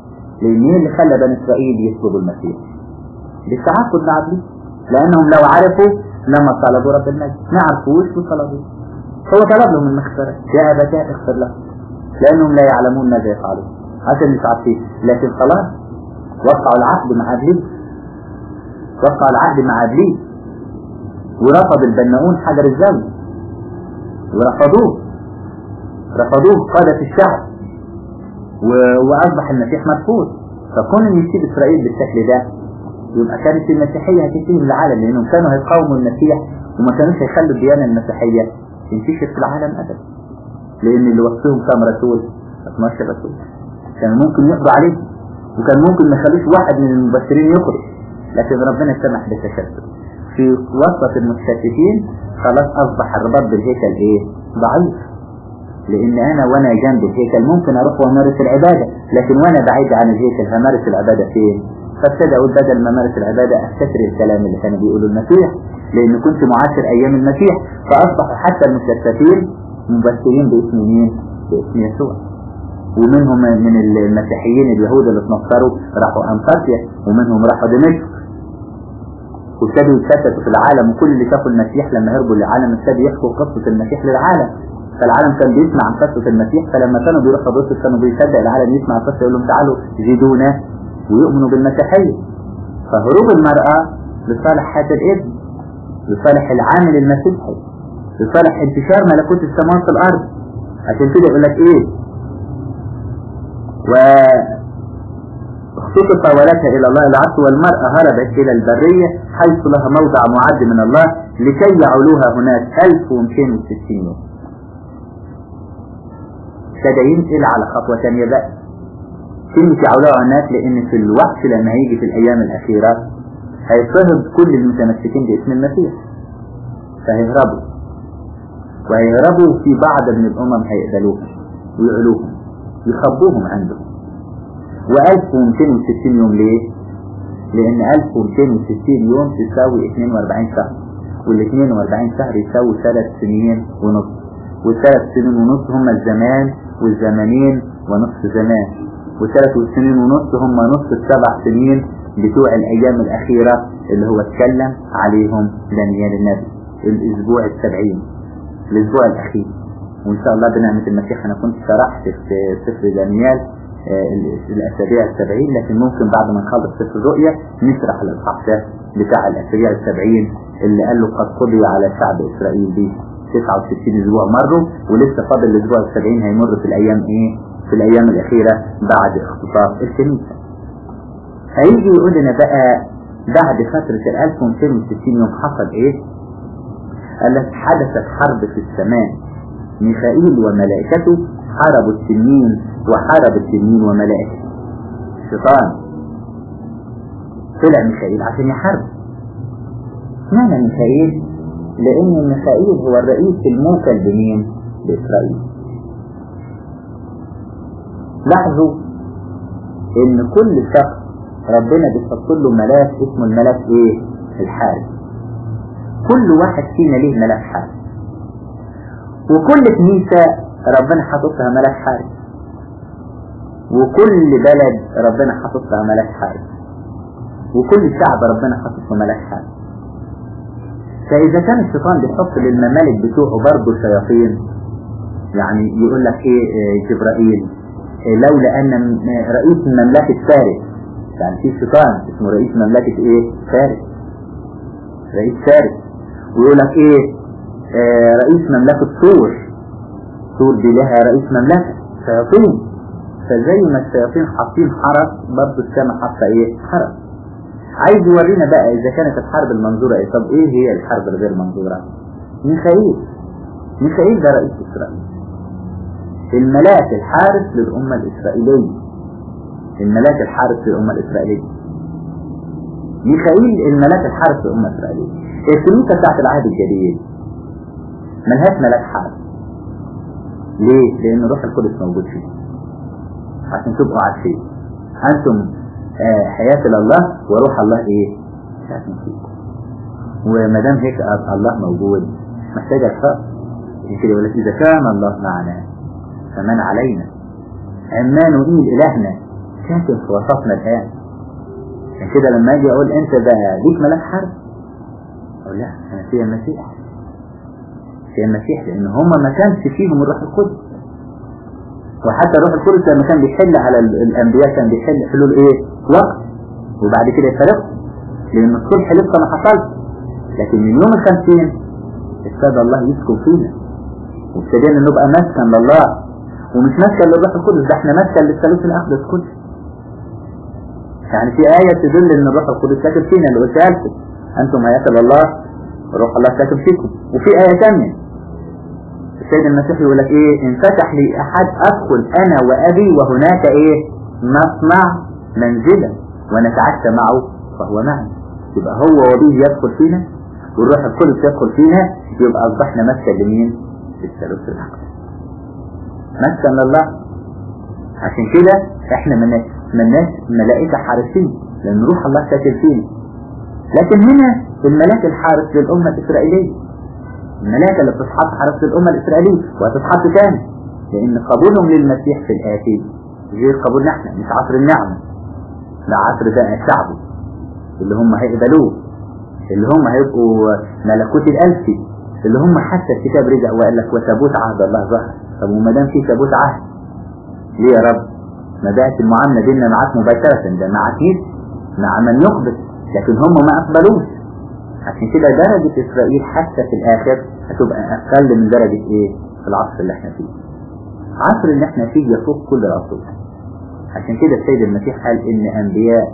لان ايه اللي خلى بني اسرائيل يطلبوا المسيح بالتعاقد مع ابليس لانهم لو عرفوا لما طلبوا رب المجد ما عرفوش وطلبوه هو طلب لهم المغفرة يا أبتاه اغفر لهم لأنهم لا يعلمون ماذا يفعلون عشان مش عارفين لكن خلاص وقعوا العقد مع ابليس وقعوا العقد مع ابليس ورفض البناؤون حجر الزاوية ورفضوه رفضوه قادة الشعب و... وأصبح المسيح مرفوض فكون ان يسيب إسرائيل بالشكل ده يبقى كانت المسيحية هتنتهي من العالم لأنهم كانوا هيقاوموا المسيح وما كانوش هيخلوا الديانة المسيحية تنتشر في العالم أبدا لأن اللي وصفهم كام رسول 12 رسول كانوا ممكن يقضوا عليه وكان ممكن ما يخلوش واحد من المبشرين يخرج لكن ربنا سمح بالتشتت في وسط المتشتتين خلاص أصبح الرباط بالهيكل إيه ضعيف لأن أنا وأنا جنب الهيكل ممكن أروح وأمارس العبادة لكن وأنا بعيد عن الهيكل همارس العبادة فين؟ فابتدى أقول بدل ما أمارس العبادة أفتكر الكلام اللي كان بيقوله المسيح لأن كنت معاشر أيام المسيح فأصبحوا حتى المشتتين مبشرين باسم مين؟ باسم يسوع ومنهم من المسيحيين اليهود اللي اتنصروا راحوا أنطاكيا ومنهم راحوا دمشق وابتدوا يتشتتوا في العالم وكل اللي شافوا المسيح لما هربوا للعالم ابتدوا يحكوا قصة المسيح للعالم فالعالم كان بيسمع عن قصة المسيح فلما كانوا بيروحوا بص كانوا بيصدق العالم يسمع القصة يقول لهم تعالوا زيدونا ويؤمنوا بالمسيحية فهروب المرأة لصالح هذا الابن لصالح العامل المسيحي لصالح انتشار ملكوت السماوات في الأرض عشان كده يقول لك ايه و اختطف ولدها إلى الله العبد والمرأة هربت إلى البرية حيث لها موضع معد من الله لكي يعولوها هناك 1260 يوم ابتدى ينقل على خطوة ثانية بقى كلمة يعولوها هناك لأن في الوقت لما هيجي في الأيام الأخيرة هيضطهد كل المتمسكين باسم المسيح فهيهربوا وهيهربوا في بعض من الأمم هيقبلوهم ويعلوهم يخبوهم عندهم و1260 يوم ليه؟ لأن 1260 يوم تساوي 42 شهر وال 42 شهر يساوي 3 سنين ونص والثلاث سنين ونص هم الزمان والزمانين ونصف زمان وثلاث سنين ونص هم نصف السبع سنين بتوع الأيام الأخيرة اللي هو اتكلم عليهم دانيال النبي الأسبوع السبعين الأسبوع الأخير وإن شاء الله بنعمة المسيح أنا كنت شرحت في سفر دانيال الأسابيع السبعين لكن ممكن بعد ما نخلص سفر الرؤيا نشرح الإصحاح ده بتاع الأسابيع السبعين اللي قال له قد قضي على شعب إسرائيل دي 69 أسبوع مروا ولسه فاضل الأسبوع السبعين هيمر في الأيام إيه؟ في الأيام الأخيرة بعد اختطاف الكنيسة. هيجي يقول لنا بقى بعد فترة ال 1260 يوم حصل إيه؟ قال لك حدثت حرب في السماء ميخائيل وملائكته حاربوا التنين وحارب التنين وملائكته الشيطان طلع ميخائيل عشان يحارب معنى ميخائيل لأن ميخائيل هو الرئيس الموكل بمين؟ بإسرائيل لاحظوا إن كل شخص ربنا بيحط له ملاك اسمه الملاك إيه؟ الحارس كل واحد فينا ليه ملاك حارس وكل كنيسة ربنا حاطط لها ملاك حارس وكل بلد ربنا حاطط لها ملاك حارس وكل شعب ربنا حاطط له ملاك حارس فإذا كان الشيطان بيحط للممالك بتوعه برضه شياطين يعني يقول لك ايه جبرائيل إيه لولا ان رئيس مملكة فارس يعني في شيطان اسمه رئيس مملكة ايه فارس رئيس فارس ويقول لك ايه آه رئيس مملكة طور طور دي لها رئيس مملكة شياطين فزي ما الشياطين حاطين حرس برضه السماء حاطة ايه حرس عايز يورينا بقى اذا كانت الحرب المنظورة ايه طب ايه هي الحرب الغير منظورة ميخائيل ميخائيل ده رئيس اسرائيل الملاك الحارس للأمة الإسرائيلية الملاك الحارس للأمة الإسرائيلية ميخائيل الملاك الحارس للأمة الإسرائيلية الكنيسة بتاعت العهد الجديد ملهاش ملاك حارس ليه؟ لأن روح القدس موجود فيه عشان تبقوا عارفين أنتم آه حياة الله وروح الله إيه؟ ساكن فيكم وما دام هيك الله موجود محتاج الخاص كده يقول لك إذا كان الله معنا فمن علينا عمانوئيل إلهنا ساكن في وسطنا الآن عشان كده لما أجي أقول أنت ده ليك ملاك حرب أقول لا أنا في المسيح في المسيح لأن هم ما كانش فيهم الروح القدس وحتى الروح القدس لما كان بيحل على الأنبياء كان بيحل حلول إيه؟ وقت وبعد كده يفرقهم لأن الصلح لسه ما حصلش لكن من يوم الخمسين ابتدى الله يسكن فينا وابتدينا نبقى مسكن لله ومش مسكن للروح القدس ده احنا مسكن للثالوث الأقدس كله يعني في آية تدل ان الروح القدس ساكن فينا اللي قلتها لكم انتم هيكل الله روح الله ساكن فيكم وفي آية ثانية السيد المسيح يقول لك ايه ان فتح لي احد ادخل انا وابي وهناك ايه نصنع منزلا ونتعشى معه فهو معنا يبقى هو وبيه يدخل فينا والروح القدس يدخل فينا يبقى اصبحنا مسكن لمين للثالوث الاقدس مسكن لله عشان كده احنا من ملناش ملائكة حارسين لان روح الله ساكن فينا لكن هنا الملاك الحارس للأمة الإسرائيلية الملائكة اللي بتتحط حارس للأمة الإسرائيلية وهتتحط تاني لأن قبولهم للمسيح في الآتي غير قبولنا احنا مش عصر النعمة لا عصر ده شعبه اللي هم هيقبلوه اللي هم هيبقوا ملكوت الألفي اللي هم حتى الكتاب رجع وقال لك وثبوت عهد الله ظهر طب وما دام في ثبوت عهد ليه يا رب ما بقت المعاملة بيننا معاك مباشرة ده مع كيس مع من يقبل لكن هم ما أقبلوش عشان كده درجة إسرائيل حتى في الآخر هتبقى أقل من درجة إيه في العصر اللي احنا فيه العصر اللي احنا فيه يفوق كل العصور عشان كده السيد المسيح قال إن أنبياء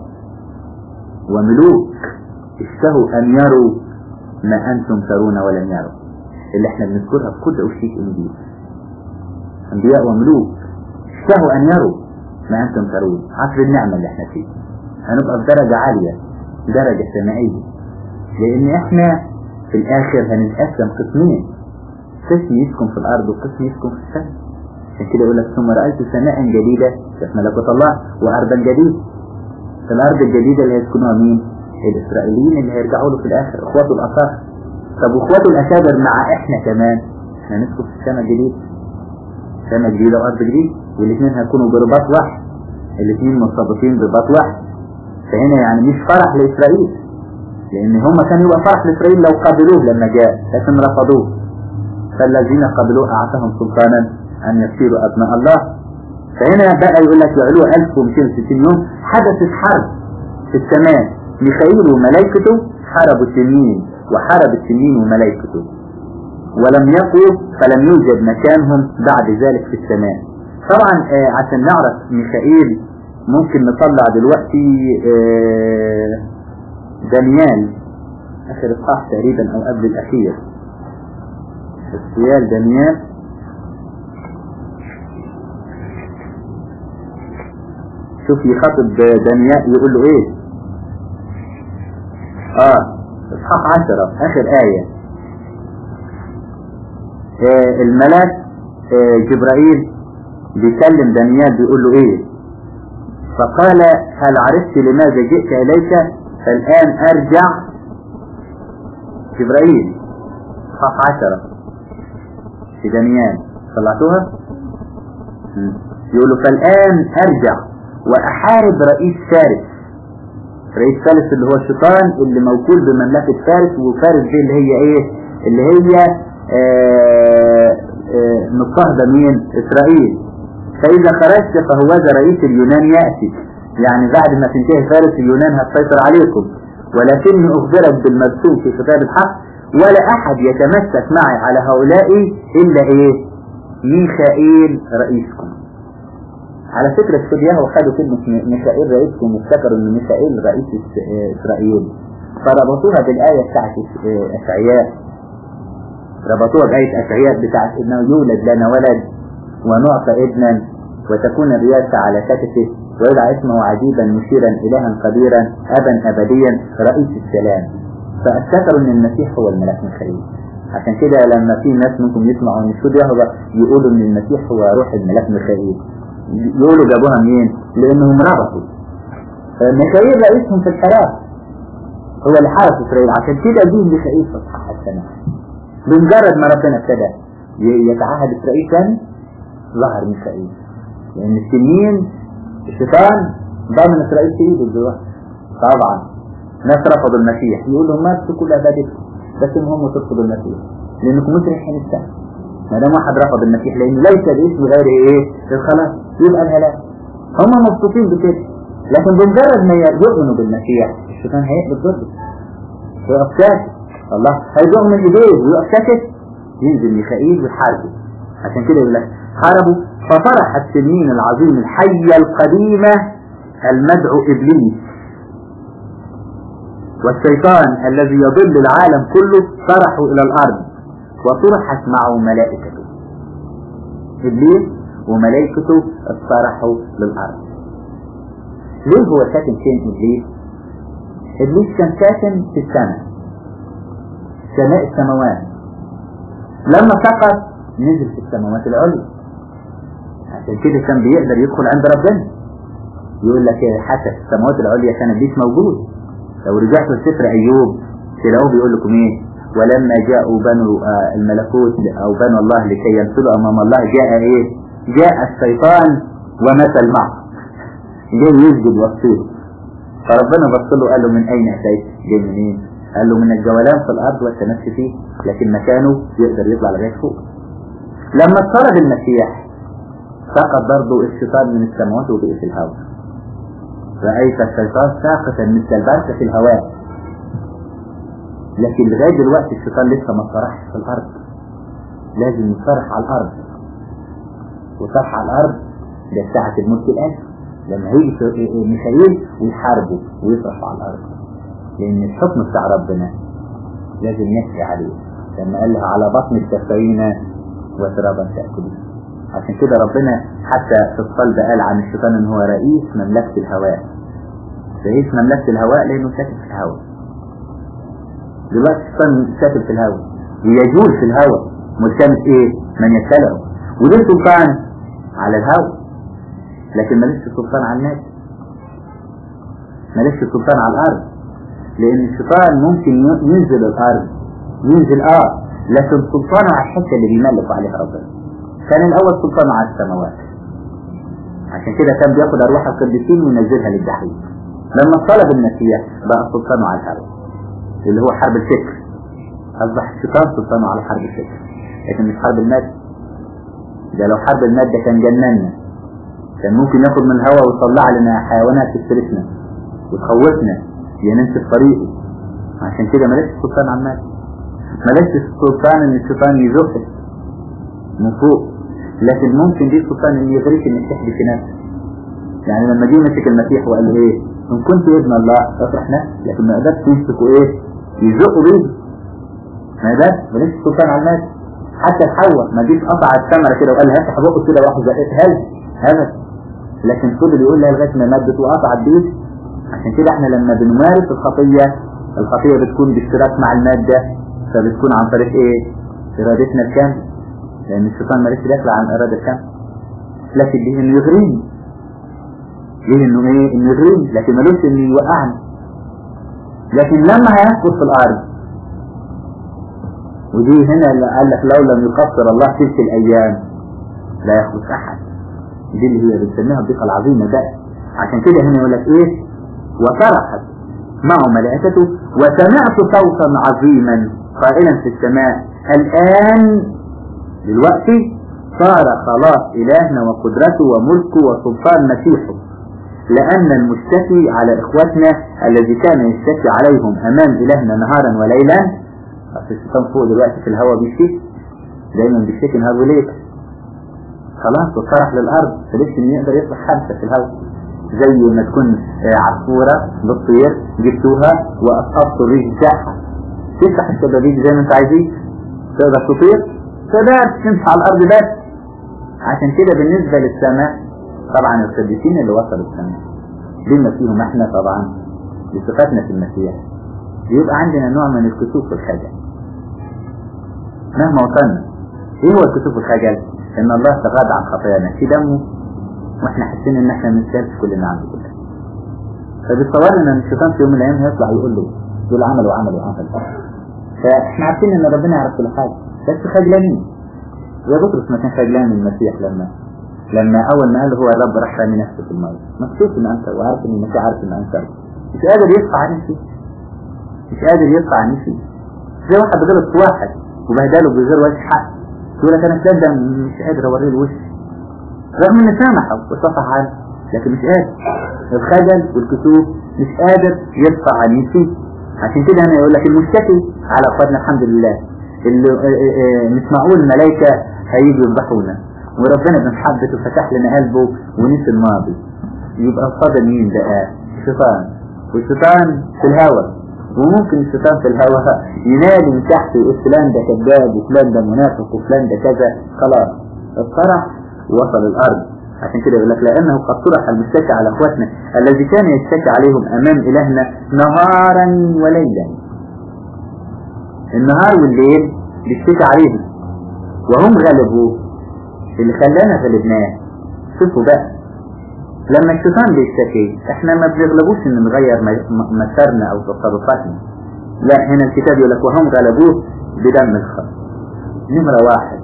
وملوك اشتهوا أن يروا ما أنتم ترون ولم يروا اللي احنا بنذكرها في كل أوشيك إنجيل أنبياء وملوك اشتهوا أن يروا ما أنتم ترون عصر النعمة اللي احنا فيه هنبقى في درجة عالية درجة سمائية لأن احنا في الآخر هنتقسم قسمين قسم يسكن في الأرض وقسم يسكن في السماء عشان كده يقول لك ثم رأيت سماء جديدة شاف ملكوت الله وأرضا جديدة الأرض الجديدة اللي هيسكنوها مين؟ الإسرائيليين اللي هيرجعوا له في الآخر إخواته الأصح طب وإخواته الأكابر مع إحنا كمان احنا نسكن في السماء الجديدة سماء جديدة وأرض جديدة والاثنين هيكونوا برباط واحد الاثنين مرتبطين برباط واحد فهنا يعني مش فرح لإسرائيل لأن هم كان يبقى فرح لإسرائيل لو قبلوه لما جاء لكن رفضوه فالذين قبلوه أعطاهم سلطانا أن يصيروا أبناء الله فهنا بقى يقول لك يعلوه 1260 يوم حدثت حرب في السماء ميخائيل وملائكته حاربوا التنين وحارب التنين وملائكته ولم يقوا فلم يوجد مكانهم بعد ذلك في السماء طبعا آه عشان نعرف ميخائيل ممكن نطلع دلوقتي آه دانيال اخر اصحاح تقريبا او قبل الاخير اغتيال دانيال شوف يخاطب دانيال يقول له ايه اه اصحاح عشرة اخر آية آه الملاك آه جبرائيل بيكلم دانيال بيقول له ايه فقال هل عرفت لماذا جئت اليك فالان ارجع جبرائيل اصحاح عشرة في دانيال طلعتوها يقول له فالان ارجع واحارب رئيس فارس رئيس فارس اللي هو الشيطان اللي موكول بمملكة فارس وفارس دي اللي هي ايه اللي هي آه آه مضطهدة مين اسرائيل فاذا خرجت فهو ذا رئيس اليونان يأتي يعني بعد ما تنتهي فارس اليونان هتسيطر عليكم ولكني اخبرك بالمرسوم في كتاب الحق ولا احد يتمسك معي على هؤلاء الا ايه ميخائيل رئيسكم على فكرة السوريان وخدوا كلمة ميخائيل رئيسكم وافتكروا ان ميخائيل رئيس اسرائيل فربطوها بالآية بتاعت اشعياء ربطوها بآية اشعياء بتاعت انه يولد لنا ولد ونعطى ابنا وتكون الرياسة على كتفه ويدعى اسمه عجيبا مشيرا الها قديرا ابا ابديا رئيس السلام فافتكروا ان المسيح هو الملاك ميخائيل عشان كده لما في ناس منكم يسمعوا ان الشهود يهوى يقولوا ان المسيح هو روح الملاك ميخائيل يقولوا جابوها منين لانهم ربطوا ميخائيل رئيسهم في الحياة هو اللي حارس اسرائيل عشان كده دي ميخائيل في اصحاح السنة بمجرد ما ربنا ابتدى يتعهد اسرائيل ثاني ظهر ميخائيل لان السنين الشيطان ضامن اسرائيل في ايده دلوقتي طبعا ناس رفضوا المسيح يقول لهم مارسوا كل عبادتكم بس المهم ترفضوا المسيح لانكم مش رايحين السماء ما دام واحد رفض المسيح لانه ليس باسم غير ايه الخلاص يبقى الهلاك هم مبسوطين بكده لكن بمجرد ما يؤمنوا بالمسيح الشيطان هيقلب ضده ويقف ساكت الله هيدوق من ايديه ويقف ساكت ينزل ميخائيل ويحاربه عشان كده يقول لك حاربوا فطرح التنين العظيم الحية القديمة المدعو إبليس والشيطان الذي يضل العالم كله طرحوا إلى الأرض وطرحت معه ملائكته إبليس وملائكته اطرحوا للأرض ليه هو ساكن فين إبليس؟ إبليس كان ساكن في السماء سماء السماوات لما سقط نزل في السماوات العليا عشان كده كان بيقدر يدخل عند ربنا يقول لك حتى في السماوات العليا كان ابليس موجود لو رجعتوا لسفر ايوب تلاقوه بيقول لكم ايه ولما جاءوا بنو آه الملكوت او بنو الله لكي يمثلوا امام الله جاء ايه جاء الشيطان ومثل معه جاي يسجد وسطه فربنا بص له قال له من اين اتيت جاي منين قال له من الجولان في الارض والتمشي فيه لكن مكانه يقدر يطلع لغايه فوق لما اضطرب المسيح سقط برضه الشيطان من السماوات وبقي في الهواء رأيت الشيطان ساقطا مثل البرق في الهواء لكن لغاية دلوقتي الشيطان لسه ما صرحش في الأرض لازم يصرح على الأرض وصرح على الأرض ده ساعة الملك الآخر لما هيجي ميخائيل ويحاربه ويصرح على الأرض لأن الحكم بتاع ربنا لازم يسري عليه لما قال لها على بطن السفينة وترابا تأكلون عشان كده ربنا حتى في الصلب قال عن الشيطان ان هو رئيس مملكة الهواء رئيس مملكة الهواء لانه ساكن في الهواء دلوقتي الشيطان ساكن في الهواء ويجول في الهواء ملتمس ايه من يبتلعه وليه سلطان على الهواء لكن ماليش سلطان على الناس ماليش سلطان على الارض لان الشيطان ممكن ينزل الارض ينزل اه لكن سلطانه على الحته اللي بيملك عليها ربنا كان الاول سلطانه على السماوات عشان كده كان بياخد ارواح القديسين وينزلها للجحيم لما طلب المسيح بقى سلطانه على الهوى اللي هو حرب الفكر اصبح الشيطان سلطانه على حرب الفكر لكن مش حرب المادة ده لو حرب المادة كان جننا كان ممكن ياخد من الهواء ويطلع لنا حيوانات تفترسنا وتخوفنا نمشي في طريقه عشان كده ملاش السلطان على المادة ملاش السلطان ان الشيطان يزقك من فوق لكن ممكن دي سلطان ان يغريك انك تحدث نفسك يعني لما جه مسك المسيح وقال له ايه ان كنت ابن الله اطرح نفسك لكن ما قدرش يمسكوا ايه يزقوا بيه ما قدرش ماليش سلطان على المادة حتى حواء ما جيش قطع الثمرة كده وقال لها افتح بقه كده واحد زقتها لي هذا لكن كل اللي يقول لها لغايه ما مدت وقطعت بيه عشان كده احنا لما بنمارس الخطية الخطية بتكون باشتراك مع المادة فبتكون عن طريق ايه ارادتنا الكاملة لان الشيطان ماليش داخل عن الارادة الكاملة لكن ليه انه يغريني ليه انه ايه انه يغريني لكن ملوش انه يوقعني لكن لما هيسقط في الارض ودي هنا اللي قال لك لو لم يقصر الله تلك الايام لا يخلص احد دي اللي هي بنسميها الضيقه العظيمه بقى عشان كده هنا يقول لك ايه وطرحت معه ملائكته وسمعت صوتا عظيما قائلا في السماء الان دلوقتي صار خلاص الهنا وقدرته وملكه وسلطان مسيحه لأن المشتكي على إخوتنا الذي كان يشتكي عليهم أمام إلهنا نهارا وليلا أصل الشيطان فوق دلوقتي في الهواء بيشتكي دايما بيشتكي نهار وليل خلاص وطرح للأرض فليش إن يقدر يطلع خمسة في الهواء زي ما تكون عصفورة بتطير جبتوها وأسقطتوا الريش بتاعها تفتح الشبابيك زي ما أنت عايزين تقدر تطير تقدر تمشي على الأرض بس عشان كده بالنسبة للسماء طبعا القديسين اللي وصلوا السماء بما فيهم احنا طبعا بصفتنا في المسيح بيبقى عندنا نوع من الكسوف والخجل مهما وصلنا ايه هو الكسوف والخجل ان الله تغاضى عن خطايانا في دمه واحنا حاسين ان احنا ما نستاهلش كل اللي عنده كله فبيتصور لنا ان الشيطان في يوم من الايام هيطلع يقول له دول عملوا عملوا عملوا فاحنا عارفين ان ربنا يعرف كل حاجه بس خجلانين يا بطرس ما كان خجلان من المسيح لما لما اول ما قال له هو الرب راح رامي نفسه في الميه مكتوب ان انكر وعارف ان المسيح عارف ان انكر مش قادر يدفع عن نفسه مش قادر يدفع عن نفسه زي واحد بيغلط في واحد وبهدله بغير وجه حق يقول لك انا فلان ده مش قادر اوريه الوش رغم ان سامحه وصفح عنه لكن مش قادر الخجل والكسوف مش قادر يدفع عن نفسه عشان كده انا يقول لك المشتكي على اخواتنا الحمد لله اللي مش معقول الملائكه هيجوا يذبحونا وربنا بمحبته فتح لنا قلبه ونسي الماضي يبقى فاضل مين بقى الشيطان والشيطان في الهوى وممكن الشيطان في الهوى ينادي من تحت ويقول فلان ده كذاب وفلان ده منافق وفلان ده كذا خلاص الطرح وصل الارض عشان كده يقول لك لانه قد طرح المشتكى على اخواتنا الذي كان يشتكي عليهم امام الهنا نهارا وليلا النهار والليل بيشتكي عليهم وهم غلبوه اللي خلانا غلبناه شوفوا بقى لما الشيطان بيشتكي احنا ما بنغلبوش ان نغير مسارنا او تصرفاتنا لا هنا الكتاب يقول لك وهم غلبوه بدم الخروف نمرة واحد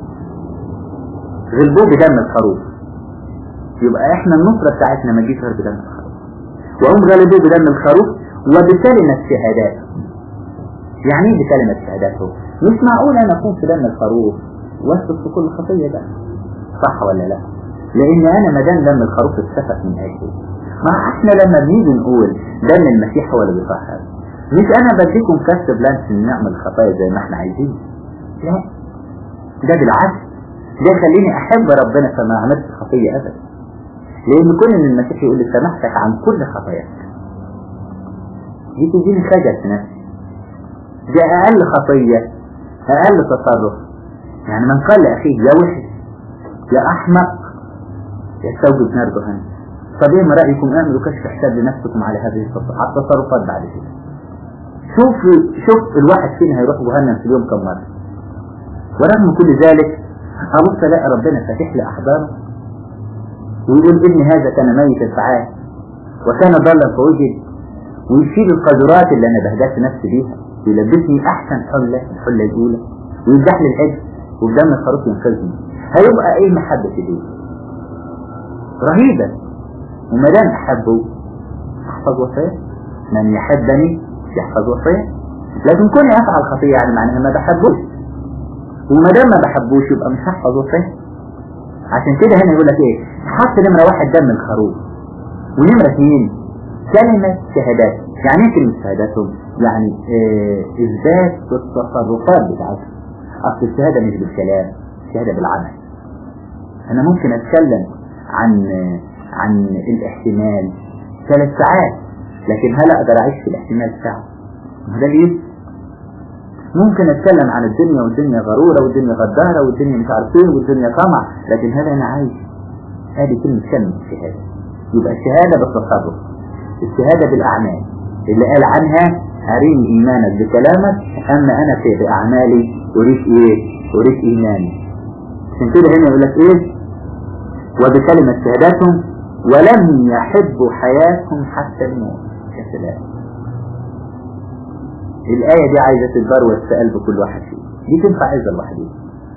غلبوه بدم الخروف يبقى احنا النصرة بتاعتنا ما تجيش غير بدم الخروف وهم غلبوه بدم الخروف وبكلمة شهادات يعني ايه بكلمة شهاداته مش معقول انا اكون في دم الخروف واسقط في كل خطية ده صح ولا لا لان انا ما دام دم الخروف اتسفك من اجلي ما احنا لما بنيجي نقول دم المسيح هو اللي بيطهر مش انا بديكم كاس بلانس ان نعمل خطايا زي ما احنا عايزين لا ده بالعكس ده يخليني احب ربنا فما عملتش خطية ابدا لان كل ان المسيح يقول لي سامحتك عن كل خطاياك دي تديني خجل في نفسي دي اقل خطية اقل تصرف يعني من قال لاخيه يا وحش يا احمق يستوجب نار جهنم طب ايه ما رايكم اعملوا كشف حساب لنفسكم على هذه التصرفات بعد كده شوف شوف الواحد فينا هيروح جهنم في اليوم كم مره ورغم كل ذلك ابص الاقي ربنا فاتح لي احضانه ويقول ابني هذا كان ميتا فعال وكان ضالا فوجد ويشيل القدرات اللي انا بهدلت نفسي بيها ويلبسني احسن حله الحله الاولى ويفتح لي الحج وبدم الخروف ينقذني هيبقى ايه محبه دي رهيبه وما دام احبه احفظ وصيه من يحبني يحفظ وصيه لكن كوني افعل خطيه يعني معناها ما بحبوش وما دام ما بحبوش يبقى مش هحفظ وصيه عشان كده هنا يقول لك ايه حط نمره واحد دم الخروف ونمره اثنين كلمه شهادات يعني ايه كلمه شهاداتهم يعني اه اثبات التصرفات بتاعتهم اصل الشهاده مش بالكلام الشهاده بالعمل انا ممكن اتكلم عن عن الاحتمال ثلاث ساعات لكن هل اقدر اعيش في الاحتمال ساعه ما ده ليه ممكن اتكلم عن الدنيا والدنيا غرورة والدنيا غدارة والدنيا مش عارف ايه والدنيا طمع لكن هل انا عايش هذه كلمة كلمة الشهادة يبقى الشهادة بالتصرف الشهادة بالاعمال اللي قال عنها اريني ايمانك بكلامك اما انا في باعمالي اريد ايه اريد ايماني عشان كده هنا يقول لك ايه وبكلمة شهاداتهم ولم يحبوا حياتهم حتى الموت يا سلام الآية دي عايزة تتبروز في قلب كل واحد فينا دي تنفع عزة لوحدها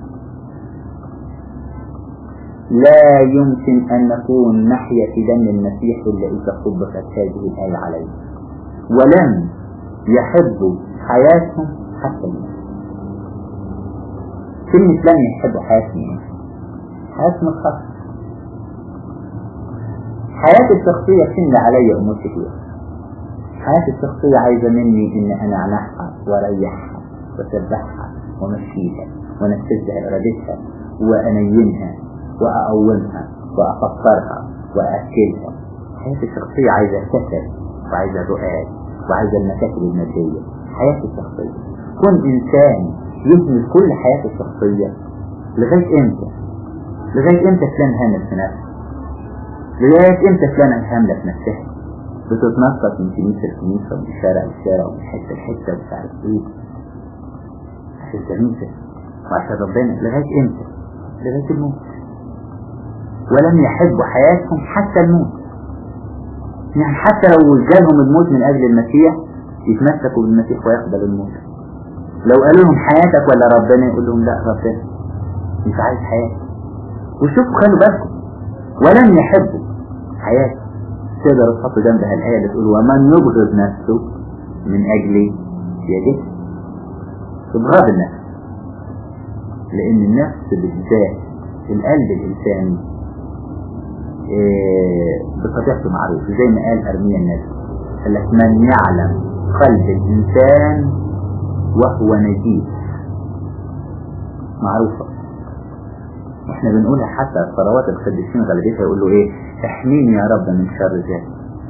لا يمكن أن نكون نحيا في دم المسيح إلا إذا طبقت هذه الآية علينا ولم يحبوا حياتهم حتى الموت كلمة لم يحبوا حياتهم حياتهم الخاصة حياتي الشخصية تملى علي أمور كتير حياتي الشخصية عايزة مني إن أنا أعنحها وأريحها وأسبحها وأمشيها وأنفذها إرادتها وأنيمها وأقومها وأفكرها وأكلها حياتي الشخصية عايزة كسل وعايزة رؤاد وعايزة المكاسب المادية حياتي الشخصية كن إنسان يهمل كل حياته الشخصية لغاية إمتى؟ لغاية إمتى فلان هامل في نفسه؟ لغاية إمتى فلانة هاملة في نفسها؟ بتتنطط من كنيسة لكنيسة ومن شارع لشارع ومن حتة لحتة ومش عارف ايه عشان كنيسة وعشان ربنا لغاية امتى؟ لغاية الموت ولم يحبوا حياتهم حتى الموت يعني حتى لو جالهم الموت من أجل المسيح يتمسكوا بالمسيح ويقبلوا الموت لو قالوا لهم حياتك ولا ربنا يقول لهم لا ربنا مش عايز حياتي وشوفوا خلوا بالكم ولم يحبوا حياته تقدر تحط جنبها الآية اللي تقول ومن يبغض نفسه من أجل يده إبغاض النفس لأن النفس بالذات القلب الإنساني إيه بطبيعته معروف زي ما قال أرميا النبي قال لك من يعلم قلب الإنسان وهو نجيب معروفة واحنا بنقولها حتى الصلوات القديسين غالبيتها يقول له ايه احميني يا رب من شر ذاتي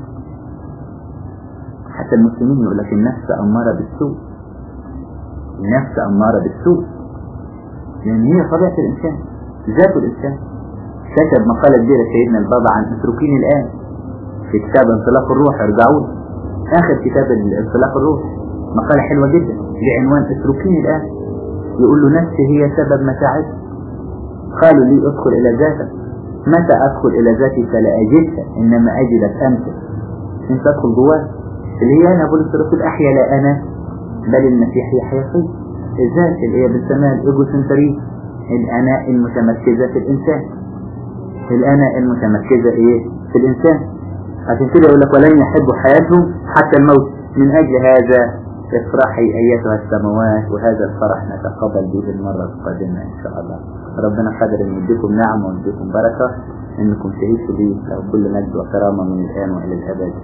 حتى المسلمين يقول لك النفس أمارة بالسوء النفس أمارة بالسوء لأن هي طبيعة الإنسان ذات الإنسان كتب مقالة كبيرة سيدنا البابا عن اتركيني الآن في كتاب انطلاق الروح ارجعوا له آخر كتاب انطلاق الروح مقالة حلوة جدا بعنوان اتركيني الآن يقول له نفسي هي سبب متاعبي قالوا لي ادخل إلى ذاتك متى أدخل إلى ذاتي فلا أجدك إنما أجدك أنت أنت أدخل جواك اللي هي أنا بولس الرسول أحيا لا أنا بل المسيح يحيا فيه الذات اللي هي بالسماء الإيجو سنتري الأنا المتمركزة في الإنسان الأنا المتمركزة إيه في الإنسان عشان كده يقول لك ولن يحبوا حياتهم حتى الموت من أجل هذا افرحي أيتها السماوات وهذا الفرح نتقبل به المرة القادمة إن شاء الله ربنا قادر أن يديكم نعمة ويديكم بركة إنكم تعيشوا لي له كل مجد وكرامة من الآن وإلى الأبد